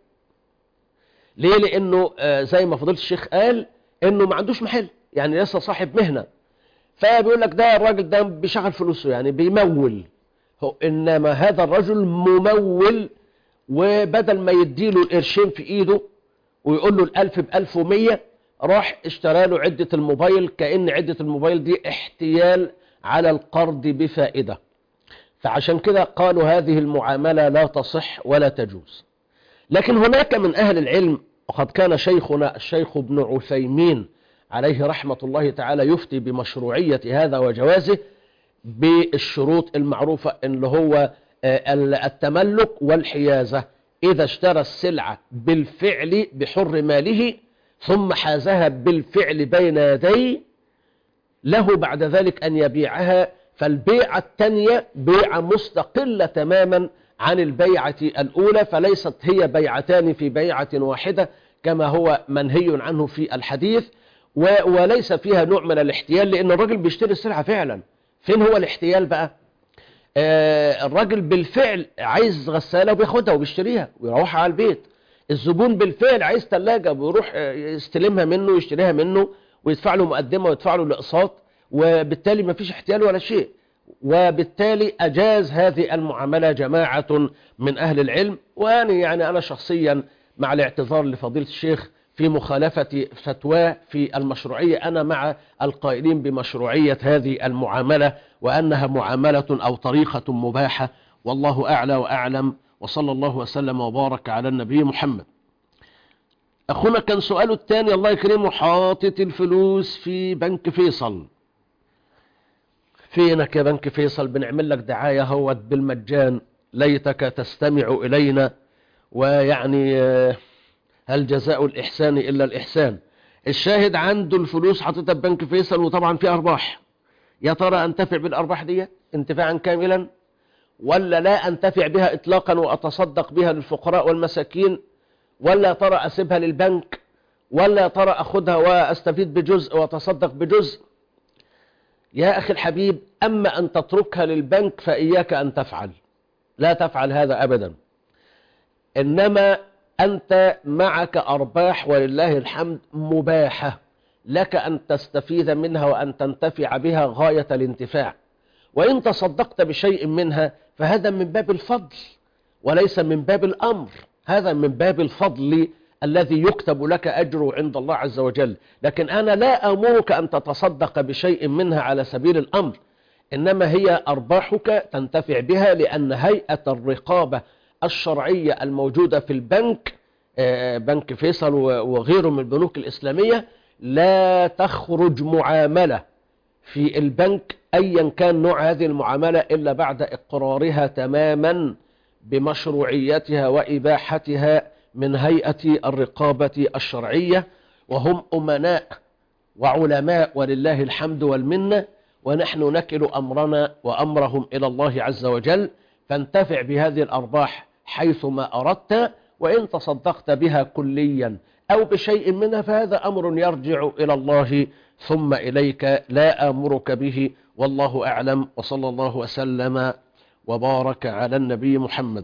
ليه لانه آه، زي ما فضيلة الشيخ قال انه ما عندوش محل يعني لسه صاحب مهنة فبيقول لك ده الراجل ده بيشغل فلوسه يعني بيمول هو انما هذا الرجل ممول وبدل ما يديله القرشين في ايده ويقول له الالف بألف ومية راح اشترى له عدة الموبايل كأن عدة الموبايل دي احتيال على القرض بفائدة فعشان كده قالوا هذه المعاملة لا تصح ولا تجوز لكن هناك من أهل العلم وقد كان شيخنا الشيخ ابن عثيمين عليه رحمة الله تعالى يفتي بمشروعية هذا وجوازه بالشروط المعروفة اللي هو آه، التملك والحيازة إذا اشترى السلعة بالفعل بحر ماله ثم حازها بالفعل بين يديه له بعد ذلك أن يبيعها فالبيعة الثانية بيعة مستقلة تماما عن البيعة الأولى فليست هي بيعتان في بيعة واحدة كما هو منهي عنه في الحديث و- وليس فيها نوع من الاحتيال لأن الراجل بيشتري السلعة فعلا فين هو الاحتيال بقى آه الراجل بالفعل عايز غسالة وبياخدها وبيشتريها ويروحها على البيت الزبون بالفعل عايز ثلاجة ويروح آه، يستلمها منه ويشتريها منه ويدفع له مقدمة ويدفع له الاقساط وبالتالي ما فيش احتيال ولا شيء وبالتالي أجاز هذه المعاملة جماعة من أهل العلم وأنا يعني أنا شخصيا مع الاعتذار لفضيلة الشيخ في مخالفة فتواه في المشروعية أنا مع القائلين بمشروعية هذه المعاملة وأنها معاملة أو طريقة مباحة والله أعلى وأعلم وصلى الله وسلم وبارك على النبي محمد أخونا كان سؤاله الثاني الله يكرمه حاطط الفلوس في بنك فيصل فينك يا بنك فيصل بنعمل لك دعاية هوت بالمجان ليتك تستمع إلينا ويعني آه، هل جزاء الإحسان إلا الإحسان الشاهد عنده الفلوس حاططها في بنك فيصل وطبعا في أرباح يا ترى أنتفع بالأرباح دي انتفاعا كاملا ولا لا أنتفع بها إطلاقا وأتصدق بها للفقراء والمساكين ولا يا ترى أسيبها للبنك ولا يا ترى أخذها وأستفيد بجزء وأتصدق بجزء يا أخي الحبيب أما أن تتركها للبنك فإياك أن تفعل لا تفعل هذا أبدا إنما أنت معك أرباح ولله الحمد مباحة لك أن تستفيد منها وأن تنتفع بها غاية الانتفاع وإن تصدقت بشيء منها فهذا من باب الفضل وليس من باب الأمر هذا من باب الفضل الذي يكتب لك أجره عند الله عز وجل لكن أنا لا أمرك أن تتصدق بشيء منها على سبيل الأمر إنما هي أرباحك تنتفع بها لأن هيئة الرقابة الشرعية الموجودة في البنك آه، بنك فيصل و- وغيره من البنوك الإسلامية لا تخرج معاملة في البنك أيا كان نوع هذه المعاملة إلا بعد إقرارها تماما بمشروعيتها وإباحتها من هيئة الرقابة الشرعية وهم أمناء وعلماء ولله الحمد والمنة ونحن نكل أمرنا وأمرهم إلى الله عز وجل فانتفع بهذه الأرباح حيثما أردت وإن تصدقت بها كليا أو بشيء منها فهذا أمر يرجع إلى الله ثم إليك لا أمرك به والله أعلم وصلى الله وسلم وبارك على النبي محمد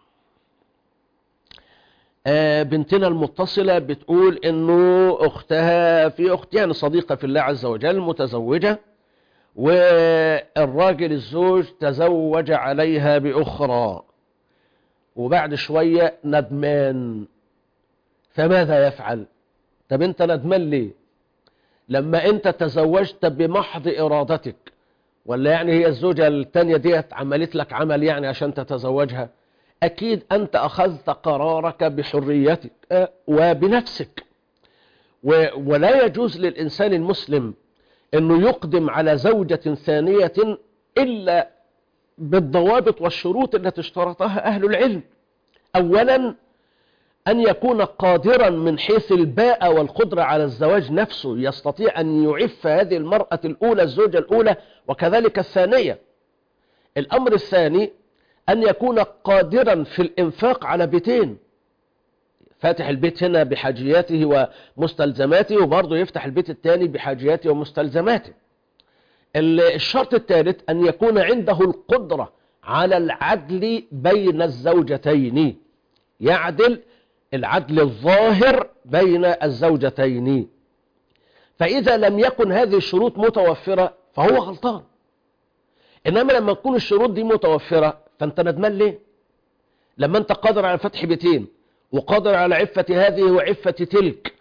آه، بنتنا المتصلة بتقول انه اختها في اخت يعني صديقة في الله عز وجل متزوجة والراجل الزوج تزوج عليها باخرى وبعد شوية ندمان فماذا يفعل طب انت ندمان ليه لما انت تزوجت بمحض ارادتك ولا يعني هي الزوجة التانية ديت عملت لك عمل يعني عشان تتزوجها أكيد أنت أخذت قرارك بحريتك آه، وبنفسك و- ولا يجوز للإنسان المسلم أنه يقدم على زوجة ثانية إلا بالضوابط والشروط التي اشترطها أهل العلم أولا أن يكون قادرا من حيث الباء والقدرة على الزواج نفسه يستطيع أن يعف هذه المرأة الأولى الزوجة الأولى وكذلك الثانية الأمر الثاني أن يكون قادرا في الإنفاق على بيتين فاتح البيت هنا بحاجياته ومستلزماته وبرضه يفتح البيت الثاني بحاجياته ومستلزماته ال- الشرط الثالث أن يكون عنده القدرة على العدل بين الزوجتين يعدل العدل الظاهر بين الزوجتين فإذا لم يكن هذه الشروط متوفرة فهو غلطان إنما لما تكون الشروط دي متوفرة فأنت ندمان ليه لما أنت قادر على فتح بيتين وقادر على عفة هذه وعفة تلك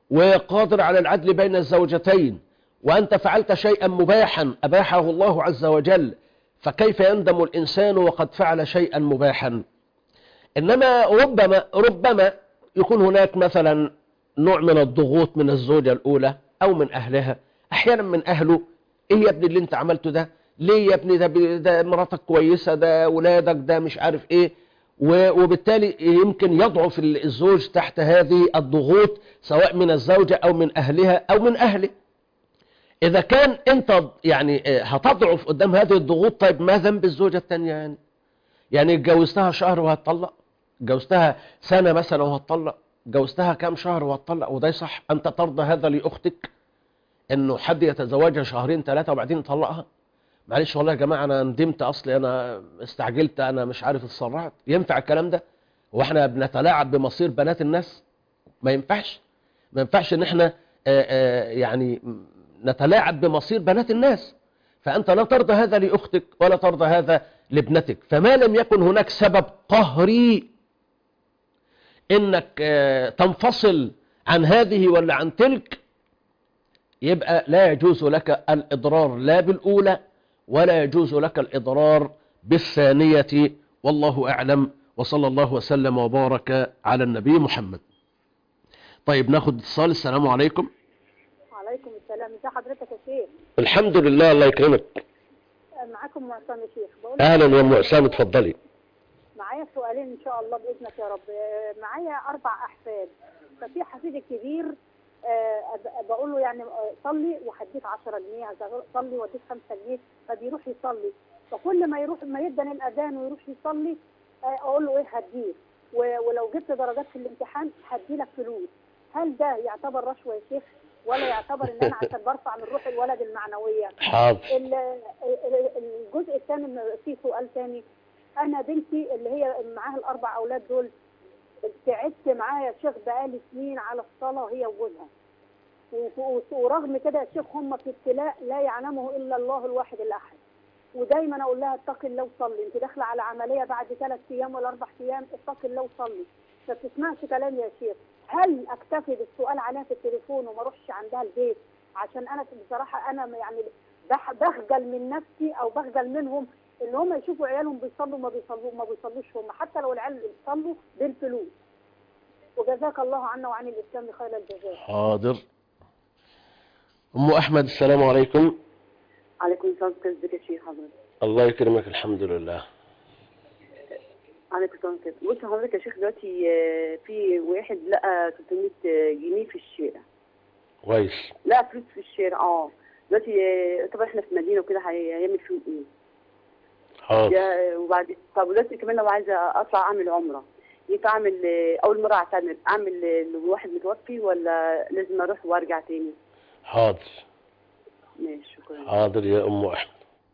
وقادر على العدل بين الزوجتين وأنت فعلت شيئا مباحا أباحه الله عز وجل فكيف يندم الإنسان وقد فعل شيئا مباحا إنما ربما ربما يكون هناك مثلا نوع من الضغوط من الزوجة الأولى أو من أهلها أحيانا من أهله إيه يا ابني اللي أنت عملته ده ليه يا ابني ده, ده مراتك كويسة ده ولادك ده مش عارف إيه وبالتالي يمكن يضعف الزوج تحت هذه الضغوط سواء من الزوجة أو من أهلها أو من أهله إذا كان أنت يعني هتضعف قدام هذه الضغوط طيب ما ذنب الزوجة الثانية يعني يعني اتجوزتها شهر وهتطلق اتجوزتها سنة مثلا وهتطلق اتجوزتها كام شهر وهتطلق وده صح أنت ترضى هذا لأختك إنه حد يتزوجها شهرين ثلاثة وبعدين يطلقها معلش والله يا جماعة أنا ندمت أصلي أنا استعجلت أنا مش عارف اتسرعت ينفع الكلام ده واحنا بنتلاعب بمصير بنات الناس ما ينفعش ما ينفعش ان احنا آآ آآ يعني نتلاعب بمصير بنات الناس فأنت لا ترضى هذا لأختك ولا ترضى هذا لابنتك فما لم يكن هناك سبب قهري انك تنفصل عن هذه ولا عن تلك يبقى لا يجوز لك الإضرار لا بالأولى ولا يجوز لك الإضرار بالثانية والله أعلم وصلى الله وسلم وبارك على النبي محمد طيب ناخد اتصال السلام عليكم وعليكم السلام ازي حضرتك يا شيخ الحمد لله الله يكرمك معاكم معصم يا شيخ بقول اهلا يا ام اسامه اتفضلي معايا سؤالين ان شاء الله باذنك يا رب معايا اربع احفاد ففي حفيد الكبير بقول له يعني صلي وهديك 10 جنيه صلي واديك 5 جنيه فبيروح يصلي فكل ما يروح ما يدن الاذان ويروح يصلي اقول له ايه هديك ولو جبت درجات في الامتحان هدي لك فلوس هل ده يعتبر رشوه يا شيخ ولا يعتبر ان انا عشان برفع من روح الولد المعنويه حاضر الجزء الثاني في سؤال ثاني انا بنتي اللي هي معاها الاربع اولاد دول تعبت معاها يا شيخ بقالي سنين على الصلاه هي وجوزها ورغم كده يا شيخ هم في ابتلاء لا يعلمه الا الله الواحد الاحد ودايما اقول لها اتقي الله وصلي انت داخله على عمليه بعد ثلاث ايام ولا اربع ايام اتقي الله وصلي ما بتسمعش كلامي يا شيخ هل اكتفي بالسؤال عليها في التليفون وما اروحش عندها البيت عشان انا بصراحه انا يعني بخجل من نفسي او بخجل منهم ان هم يشوفوا عيالهم بيصلوا ما بيصلوا ما بيصلوش هم حتى لو العيال بيصلوا بالفلوس وجزاك الله عنا وعن الاسلام خير الجزاء حاضر ام احمد السلام عليكم عليكم السلام ازيك يا شيخ حضرتك الله يكرمك الحمد لله عليكم السلام كده بص حضرتك يا شيخ دلوقتي في واحد لقى 300 جنيه في الشارع كويس لقى فلوس في الشارع اه دلوقتي طبعا احنا في مدينه وكده هيعمل فيهم ايه؟ حاضر وبعد طب دلوقتي كمان لو عايزه اطلع اعمل عمره ينفع اعمل اول مره اعتمر اعمل لواحد متوفي ولا لازم اروح وارجع تاني؟ حاضر ماشي شكرا حاضر يا ام احمد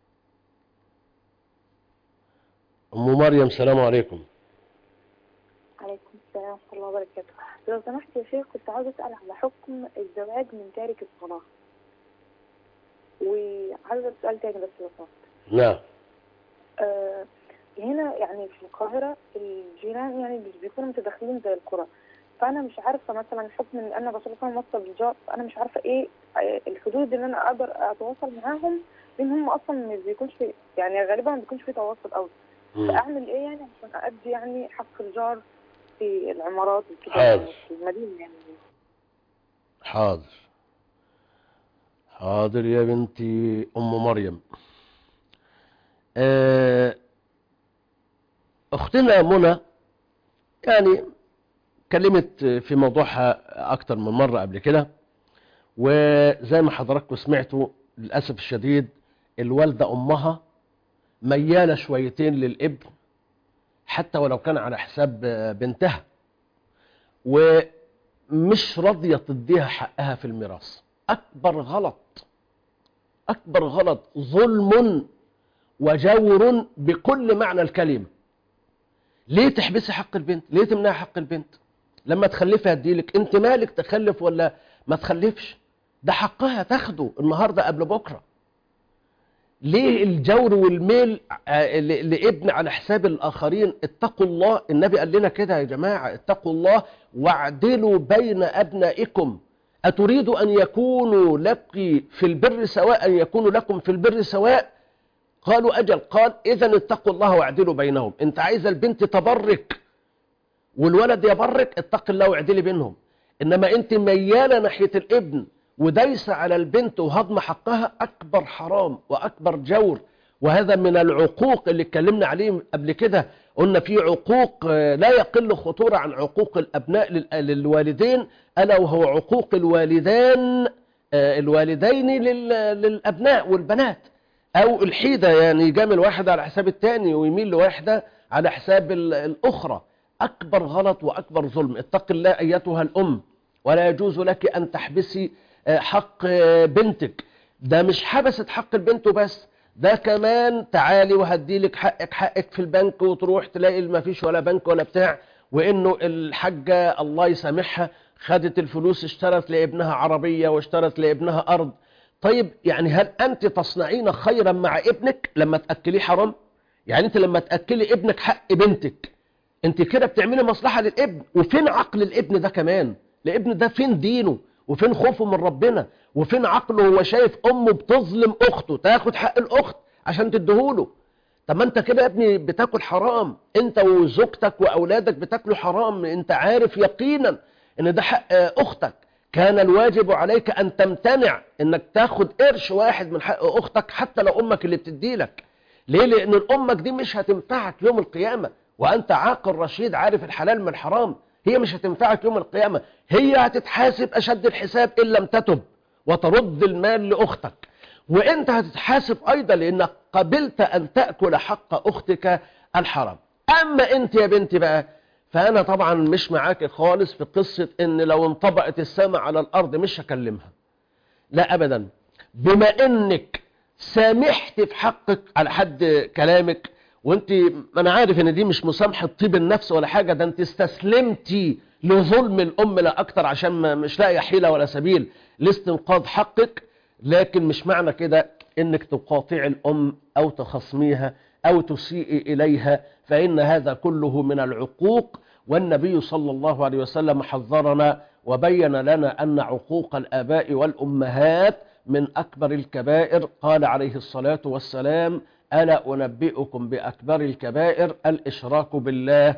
ام مريم السلام عليكم عليكم السلام ورحمه الله وبركاته لو سمحت يا شيخ كنت عاوز اسال على حكم الزواج من تارك الصلاه وعايزه سؤال تاني بس لو سمحت نعم آه هنا يعني في القاهرة الجيران يعني مش بيكونوا متداخلين زي القرى فأنا مش عارفة مثلا حكم إن أنا الرسول صلى الله عليه وسلم وصى بالجار أنا مش عارفة إيه الحدود اللي أنا أقدر أتواصل معاهم لأن هم أصلا مش بيكونش في يعني غالبا ما بيكونش في تواصل أوي فأعمل إيه يعني عشان أأدي يعني حق الجار في العمارات وكده حاضر. في المدينة يعني حاضر حاضر يا بنتي ام مريم آه، اختنا منى يعني كلمت في موضوعها اكتر من مرة قبل كده وزي ما حضراتكم سمعتوا للأسف الشديد الوالدة امها ميالة شويتين للابن حتى ولو كان على حساب بنتها ومش راضية تديها حقها في الميراث اكبر غلط اكبر غلط ظلم وجور بكل معنى الكلمة ليه تحبسي حق البنت ليه تمنعي حق البنت لما تخلفها اديلك انت مالك تخلف ولا ما تخلفش ده حقها تاخده النهاردة قبل بكرة ليه الجور والميل آه، ل- لابن على حساب الآخرين اتقوا الله النبي قال لنا كده يا جماعة اتقوا الله واعدلوا بين أبنائكم أتريد أن يكونوا لك في البر سواء أن يكونوا لكم في البر سواء قالوا أجل قال إذا اتقوا الله واعدلوا بينهم أنت عايز البنت تبرك والولد يبرك اتق الله واعدلي بينهم إنما أنت ميالة ناحية الابن ودايسة على البنت وهضم حقها أكبر حرام وأكبر جور وهذا من العقوق اللي اتكلمنا عليه قبل كده قلنا في عقوق آه، لا يقل خطورة عن عقوق الأبناء لل- للوالدين ألا وهو عقوق الوالدان آه، الوالدين لل- للأبناء والبنات أو الحيدة يعني يجامل واحد على حساب التاني ويميل لواحدة على حساب ال- الأخرى أكبر غلط وأكبر ظلم اتق الله أيتها الأم ولا يجوز لك أن تحبسي آه، حق آه، بنتك ده مش حبست حق البنت بس ده كمان تعالي وهدي لك حقك حقك في البنك وتروح تلاقي ما فيش ولا بنك ولا بتاع وانه الحاجة الله يسامحها خدت الفلوس اشترت لابنها عربية واشترت لابنها ارض طيب يعني هل انت تصنعين خيرا مع ابنك لما تأكليه حرام يعني انت لما تأكلي ابنك حق بنتك انت كده بتعملي مصلحة للابن وفين عقل الابن ده كمان الابن ده فين دينه وفين خوفه من ربنا وفين عقله هو شايف امه بتظلم اخته تاخد حق الاخت عشان تديهوله طب ما انت كده يا ابني بتاكل حرام انت وزوجتك واولادك بتاكلوا حرام انت عارف يقينا ان ده حق اه، اختك كان الواجب عليك ان تمتنع انك تاخد قرش واحد من حق اختك حتى لو امك اللي بتديلك ليه لان الامك دي مش هتنفعك يوم القيامة وانت عاقل رشيد عارف الحلال من الحرام هي مش هتنفعك يوم القيامة هي هتتحاسب اشد الحساب ان لم تتب وترد المال لاختك وانت هتتحاسب ايضا لانك قبلت ان تأكل حق اختك الحرام اما انت يا بنتي بقى فانا طبعا مش معاك خالص في قصة ان لو انطبقت السماء على الارض مش هكلمها لا ابدا بما انك سامحت في حقك على حد كلامك وانت ما انا عارف ان دي مش مسامحة طيب النفس ولا حاجة ده انت استسلمتي لظلم الام لا اكتر عشان ما مش لاقي حيلة ولا سبيل لاستنقاذ حقك لكن مش معنى كده انك تقاطع الام او تخصميها او تسيء اليها فان هذا كله من العقوق والنبي صلى الله عليه وسلم حذرنا وبين لنا ان عقوق الاباء والامهات من اكبر الكبائر قال عليه الصلاة والسلام الا انبئكم باكبر الكبائر الاشراك بالله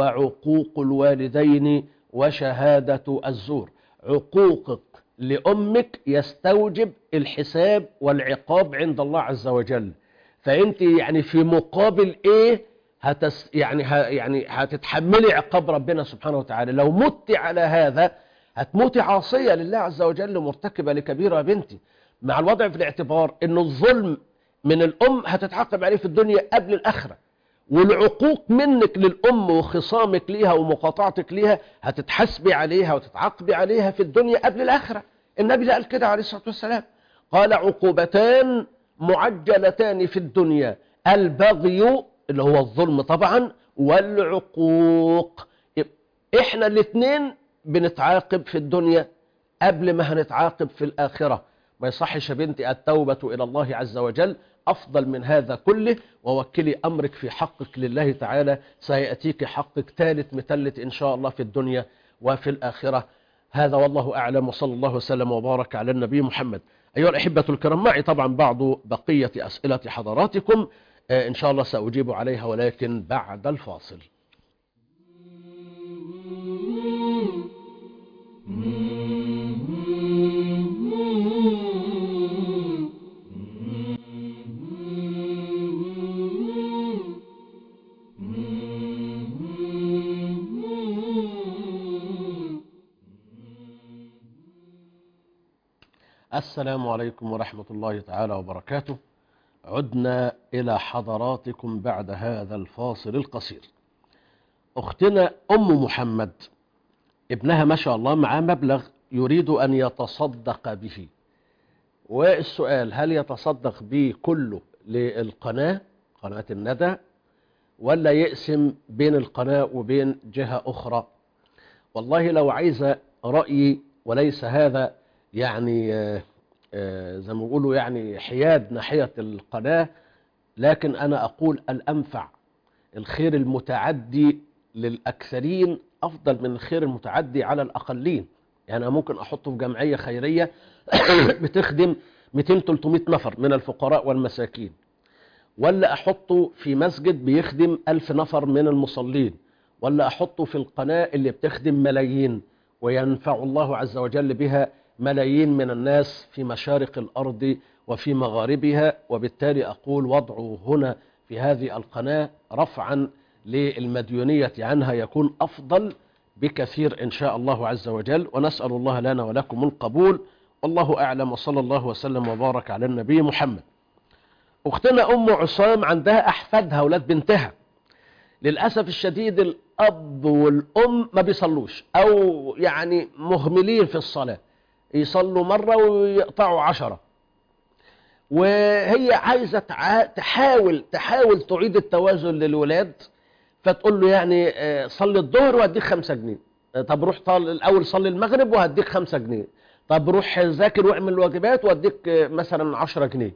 وعقوق الوالدين وشهادة الزور عقوقك لأمك يستوجب الحساب والعقاب عند الله عز وجل فأنت يعني في مقابل إيه هتس يعني ه يعني هتتحملي عقاب ربنا سبحانه وتعالى لو مت على هذا هتموتي عاصية لله عز وجل مرتكبة لكبيرة يا بنتي مع الوضع في الاعتبار أن الظلم من الأم هتتعاقب عليه في الدنيا قبل الآخرة والعقوق منك للأم وخصامك ليها ومقاطعتك ليها هتتحسبي عليها وتتعاقبي عليها في الدنيا قبل الآخرة النبي قال كده عليه الصلاة والسلام قال عقوبتان معجلتان في الدنيا البغي اللي هو الظلم طبعا والعقوق احنا الاثنين بنتعاقب في الدنيا قبل ما هنتعاقب في الآخرة ما يصحش يا بنتي التوبة إلى الله عز وجل أفضل من هذا كله ووكلي أمرك في حقك لله تعالى سيأتيك حقك ثالث مثلث إن شاء الله في الدنيا وفي الآخرة هذا والله أعلم وصلى الله وسلم وبارك على النبي محمد أيها الأحبة الكرام معي طبعا بعض بقية أسئلة حضراتكم آه إن شاء الله سأجيب عليها ولكن بعد الفاصل السلام عليكم ورحمة الله تعالى وبركاته عدنا إلى حضراتكم بعد هذا الفاصل القصير أختنا أم محمد ابنها ما شاء الله معاه مبلغ يريد أن يتصدق به والسؤال هل يتصدق به كله للقناة قناة الندى ولا يقسم بين القناة وبين جهة أخرى والله لو عايز رأيي وليس هذا يعني آه آه زي ما بيقولوا يعني حياد ناحية القناة لكن أنا أقول الأنفع الخير المتعدي للأكثرين أفضل من الخير المتعدي على الأقلين يعني أنا ممكن أحطه في جمعية خيرية بتخدم 200 300 نفر من الفقراء والمساكين ولا أحطه في مسجد بيخدم ألف نفر من المصلين ولا أحطه في القناة اللي بتخدم ملايين وينفع الله عز وجل بها ملايين من الناس في مشارق الأرض وفي مغاربها وبالتالي أقول وضعه هنا في هذه القناة رفعا للمديونية عنها يكون أفضل بكثير إن شاء الله عز وجل ونسأل الله لنا ولكم القبول والله أعلم وصلى الله وسلم وبارك على النبي محمد أختنا أم عصام عندها أحفادها أولاد بنتها للأسف الشديد الأب والأم ما بيصلوش أو يعني مهملين في الصلاة يصلوا مرة ويقطعوا عشرة وهي عايزة تع- تحاول تحاول تعيد التوازن للولاد فتقول له يعني آه، صلي الظهر وهديك خمسة جنيه آه، طب روح طال الأول صلي المغرب وهديك خمسة جنيه طب روح ذاكر واعمل الواجبات وهديك آه، مثلا عشرة جنيه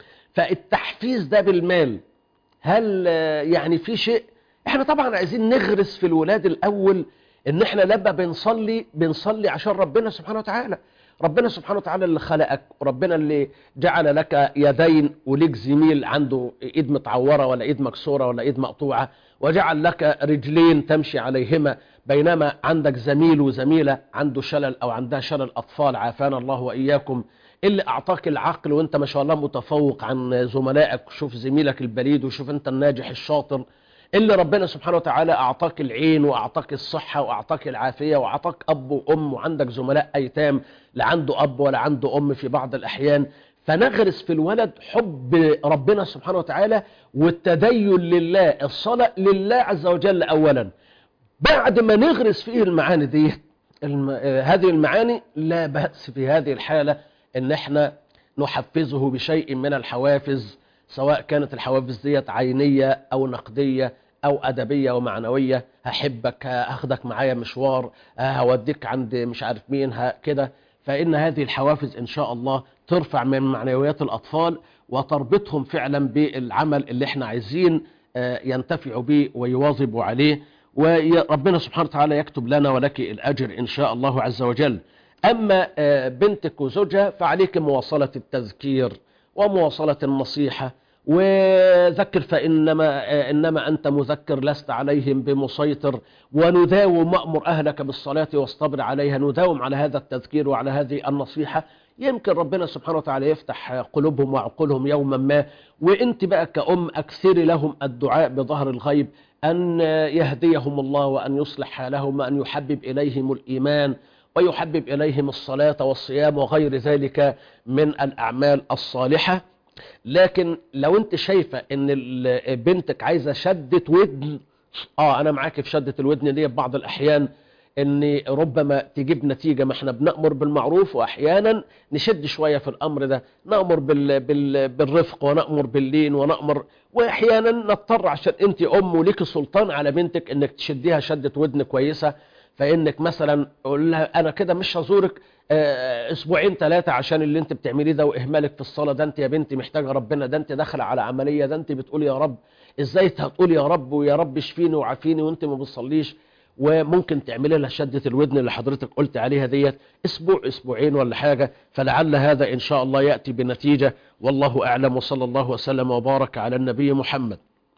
فالتحفيز ده بالمال هل آه، يعني في شيء احنا طبعا عايزين نغرس في الولاد الاول ان احنا لما بنصلي بنصلي عشان ربنا سبحانه وتعالى ربنا سبحانه وتعالى اللي خلقك وربنا اللي جعل لك يدين وليك زميل عنده ايد متعوره ولا ايد مكسوره ولا ايد مقطوعه وجعل لك رجلين تمشي عليهما بينما عندك زميل وزميله عنده شلل او عندها شلل اطفال عافانا الله واياكم اللي اعطاك العقل وانت ما شاء الله متفوق عن زملائك شوف زميلك البليد وشوف انت الناجح الشاطر اللي ربنا سبحانه وتعالى اعطاك العين واعطاك الصحة واعطاك العافية واعطاك اب وام وعندك زملاء ايتام لا عنده اب ولا عنده ام في بعض الاحيان فنغرس في الولد حب ربنا سبحانه وتعالى والتدين لله الصلاة لله عز وجل اولا بعد ما نغرس فيه المعاني دي الم... آه، هذه المعاني لا بأس في هذه الحالة ان احنا نحفزه بشيء من الحوافز سواء كانت الحوافز ديت عينية او نقدية او ادبية ومعنوية هحبك هاخدك معايا مشوار هوديك عند مش عارف مين ها- كده فان هذه الحوافز ان شاء الله ترفع من معنويات الاطفال وتربطهم فعلا بالعمل اللي احنا عايزين آه، ينتفعوا به ويواظبوا عليه وربنا سبحانه وتعالى يكتب لنا ولك الأجر إن شاء الله عز وجل أما آه، بنتك وزوجها فعليك مواصلة التذكير ومواصلة النصيحة وذكر فإنما آه، إنما أنت مذكر لست عليهم بمسيطر ونداوم وأمر أهلك بالصلاة واصطبر عليها نداوم على هذا التذكير وعلى هذه النصيحة يمكن ربنا سبحانه وتعالى يفتح قلوبهم وعقولهم يوما ما وانت بقى كأم أكثري لهم الدعاء بظهر الغيب أن يهديهم الله وأن يصلح حالهم وأن يحبب إليهم الإيمان ويحبب إليهم الصلاة والصيام وغير ذلك من الأعمال الصالحة لكن لو انت شايفة ان ال- بنتك عايزة شدة ودن اه انا معاك في شدة الودن دي في بعض الاحيان ان ربما تجيب نتيجة ما احنا بنأمر بالمعروف واحيانا نشد شوية في الامر ده نأمر بال بال بالرفق ونأمر باللين ونأمر واحيانا نضطر عشان انت ام وليك سلطان على بنتك انك تشديها شدة ودن كويسة فانك مثلا قول لها انا كده مش هزورك آه، اسبوعين ثلاثة عشان اللي انت بتعمليه ده واهمالك في الصلاة ده انت يا بنتي محتاجة ربنا ده انت داخلة على عملية ده انت بتقول يا رب ازاي هتقول يا رب ويا رب اشفيني وعافيني وانت ما بتصليش وممكن تعملي لها شدة الودن اللي حضرتك قلت عليها ديت اسبوع اسبوعين ولا حاجة فلعل هذا ان شاء الله يأتي بنتيجة والله اعلم وصلى الله وسلم وبارك على النبي محمد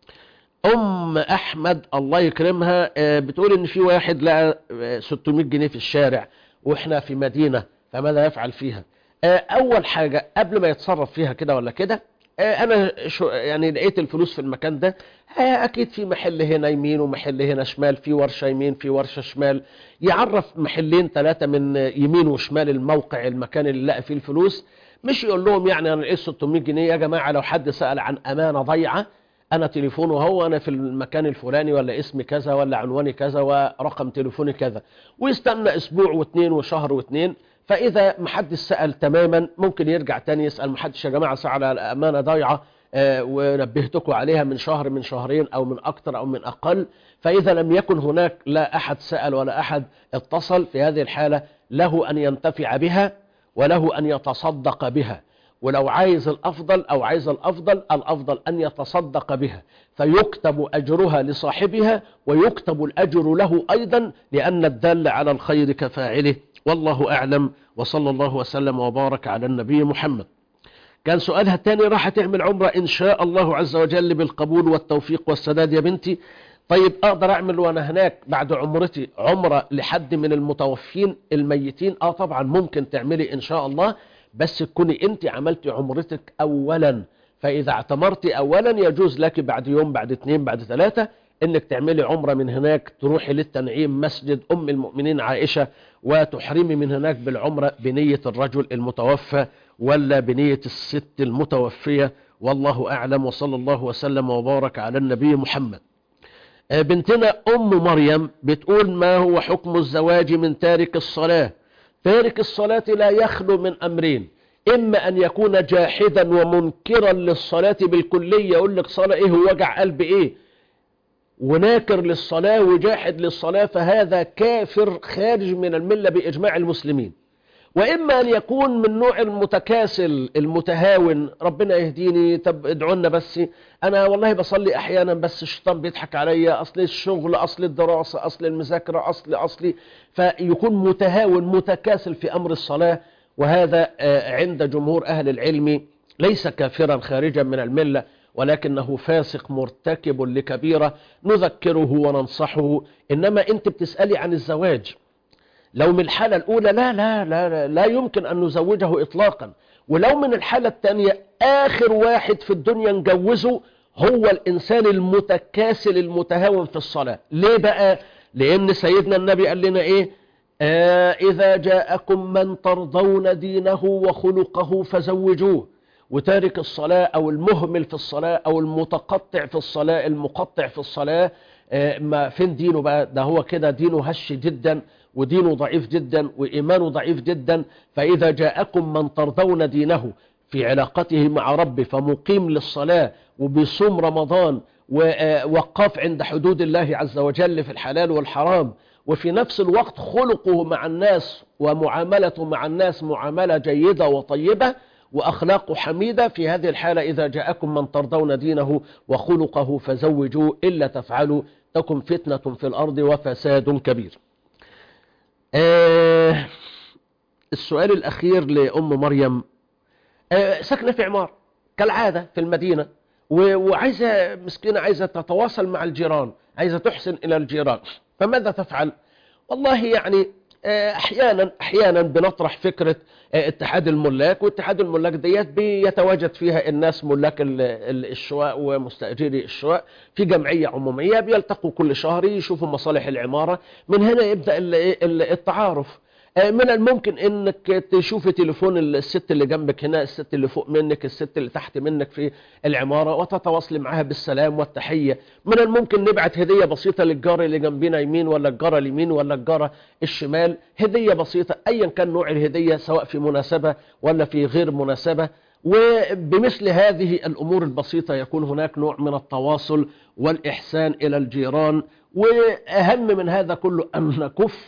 ام احمد الله يكرمها آه، بتقول ان في واحد لقى آه، 600 جنيه في الشارع واحنا في مدينة فماذا يفعل فيها آه، اول حاجة قبل ما يتصرف فيها كده ولا كده آه، انا شو يعني لقيت الفلوس في المكان ده آه، اكيد في محل هنا يمين ومحل هنا شمال في ورشة يمين في ورشة شمال يعرف محلين ثلاثة من آه، يمين وشمال الموقع المكان اللي لقى فيه الفلوس مش يقول لهم يعني انا لقيت 600 جنيه يا جماعة لو حد سأل عن امانة ضيعة انا تليفونه هو انا في المكان الفلاني ولا اسمي كذا ولا عنواني كذا ورقم تليفوني كذا ويستنى اسبوع واثنين وشهر واثنين فاذا محدش سأل تماما ممكن يرجع تاني يسأل محدش يا جماعة سأل على امانة ضايعة آه، ونبهتكم عليها من شهر من شهرين او من اكتر او من اقل فاذا لم يكن هناك لا احد سأل ولا احد اتصل في هذه الحالة له ان ينتفع بها وله ان يتصدق بها ولو عايز الأفضل أو عايز الأفضل الأفضل أن يتصدق بها فيكتب أجرها لصاحبها ويكتب الأجر له أيضا لأن الدال على الخير كفاعله والله أعلم وصلى الله وسلم وبارك على النبي محمد كان سؤالها الثاني راح تعمل عمرة إن شاء الله عز وجل بالقبول والتوفيق والسداد يا بنتي طيب أقدر أعمل وأنا هناك بعد عمرتي عمرة لحد من المتوفين الميتين آه طبعا ممكن تعملي إن شاء الله بس تكوني أنت عملتي عمرتك أولا فإذا اعتمرتي أولا يجوز لك بعد يوم بعد اثنين بعد ثلاثة انك تعملي عمرة من هناك تروحي للتنعيم مسجد ام المؤمنين عائشة وتحرمي من هناك بالعمرة بنية الرجل المتوفى ولا بنية الست المتوفية والله اعلم وصلى الله وسلم وبارك على النبي محمد آه، بنتنا ام مريم بتقول ما هو حكم الزواج من تارك الصلاة تارك الصلاة لا يخلو من امرين اما ان يكون جاحدا ومنكرا للصلاة بالكلية يقول لك صلاة ايه ووجع قلب ايه وناكر للصلاة وجاحد للصلاة فهذا كافر خارج من الملة بإجماع المسلمين وإما أن يكون من نوع المتكاسل المتهاون ربنا يهديني طب ادعونا بس أنا والله بصلي أحيانا بس الشيطان بيضحك عليا أصل الشغل أصل الدراسة أصل المذاكرة أصل أصلي فيكون متهاون متكاسل في أمر الصلاة وهذا آه، عند جمهور أهل العلم ليس كافرا خارجا من الملة ولكنه فاسق مرتكب لكبيرة نذكره وننصحه إنما أنت بتسألي عن الزواج لو من الحالة الأولى لا لا لا لا, لا يمكن أن نزوجه إطلاقا ولو من الحالة الثانية آخر واحد في الدنيا نجوزه هو الإنسان المتكاسل المتهاون في الصلاة ليه بقى لأن سيدنا النبي قال لنا إيه آه إذا جاءكم من ترضون دينه وخلقه فزوجوه وتارك الصلاة أو المهمل في الصلاة أو المتقطع في الصلاة المقطع في الصلاة آه، ما فين دينه بقى ده هو كده دينه هش جدا ودينه ضعيف جدا وإيمانه ضعيف جدا فإذا جاءكم من ترضون دينه في علاقته مع ربه فمقيم للصلاة وبيصوم رمضان ووقاف عند حدود الله عز وجل في الحلال والحرام وفي نفس الوقت خلقه مع الناس ومعاملته مع الناس معاملة جيدة وطيبة وأخلاق حميدة في هذه الحالة إذا جاءكم من ترضون دينه وخلقه فزوجوا إلا تفعلوا تكن فتنة في الأرض وفساد كبير آه السؤال الأخير لأم مريم آه ساكنة في عمار كالعادة في المدينة و- وعايزة مسكينة عايزة تتواصل مع الجيران عايزة تحسن إلى الجيران فماذا تفعل والله يعني آه، احيانا احيانا بنطرح فكره آه، اتحاد الملاك واتحاد الملاك ديت بيتواجد فيها الناس ملاك ال- ال- الشقق ومستاجري الشقق في جمعيه عموميه بيلتقوا كل شهر يشوفوا مصالح العماره من هنا يبدا ال- ال- التعارف آه، من الممكن انك تشوف تليفون الست اللي جنبك هنا الست اللي فوق منك الست اللي تحت منك في العمارة وتتواصلي معاها بالسلام والتحية من الممكن نبعت هدية بسيطة للجار اللي جنبنا يمين ولا الجارة اليمين ولا الجارة الشمال هدية بسيطة ايا كان نوع الهدية سواء في مناسبة ولا في غير مناسبة وبمثل هذه الأمور البسيطة يكون هناك نوع من التواصل والإحسان إلى الجيران وأهم من هذا كله أن نكف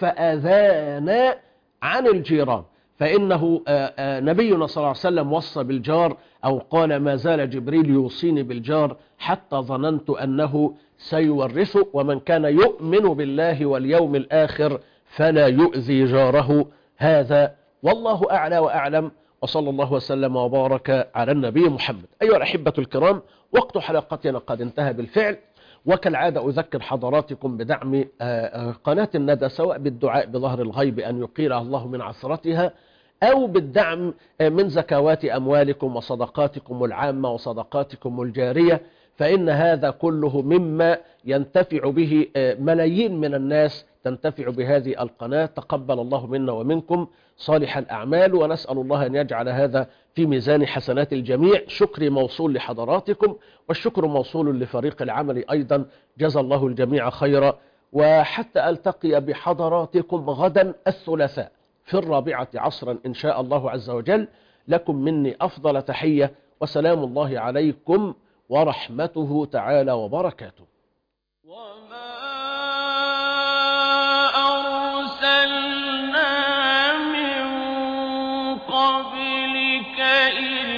آذانا عن الجيران فإنه آه، آه، نبينا صلى الله عليه وسلم وصى بالجار أو قال ما زال جبريل يوصيني بالجار حتى ظننت أنه سيورثه ومن كان يؤمن بالله واليوم الآخر فلا يؤذي جاره هذا والله أعلى وأعلم وصلى الله وسلم وبارك على النبي محمد أيها الأحبة الكرام وقت حلقتنا قد انتهى بالفعل وكالعادة أذكر حضراتكم بدعم آه، آه، قناة الندى سواء بالدعاء بظهر الغيب أن يقيلها الله من عثرتها أو بالدعم آه، من زكوات أموالكم وصدقاتكم العامة وصدقاتكم الجارية فإن هذا كله مما ينتفع به آه، ملايين من الناس تنتفع بهذه القناة تقبل الله منا ومنكم صالح الأعمال ونسأل الله أن يجعل هذا في ميزان حسنات الجميع شكري موصول لحضراتكم والشكر موصول لفريق العمل أيضا جزى الله الجميع خيرا وحتى ألتقي بحضراتكم غدا الثلاثاء في الرابعة عصرا إن شاء الله عز وجل لكم مني أفضل تحية وسلام الله عليكم ورحمته تعالى وبركاته أرسلنا من قبلك إلا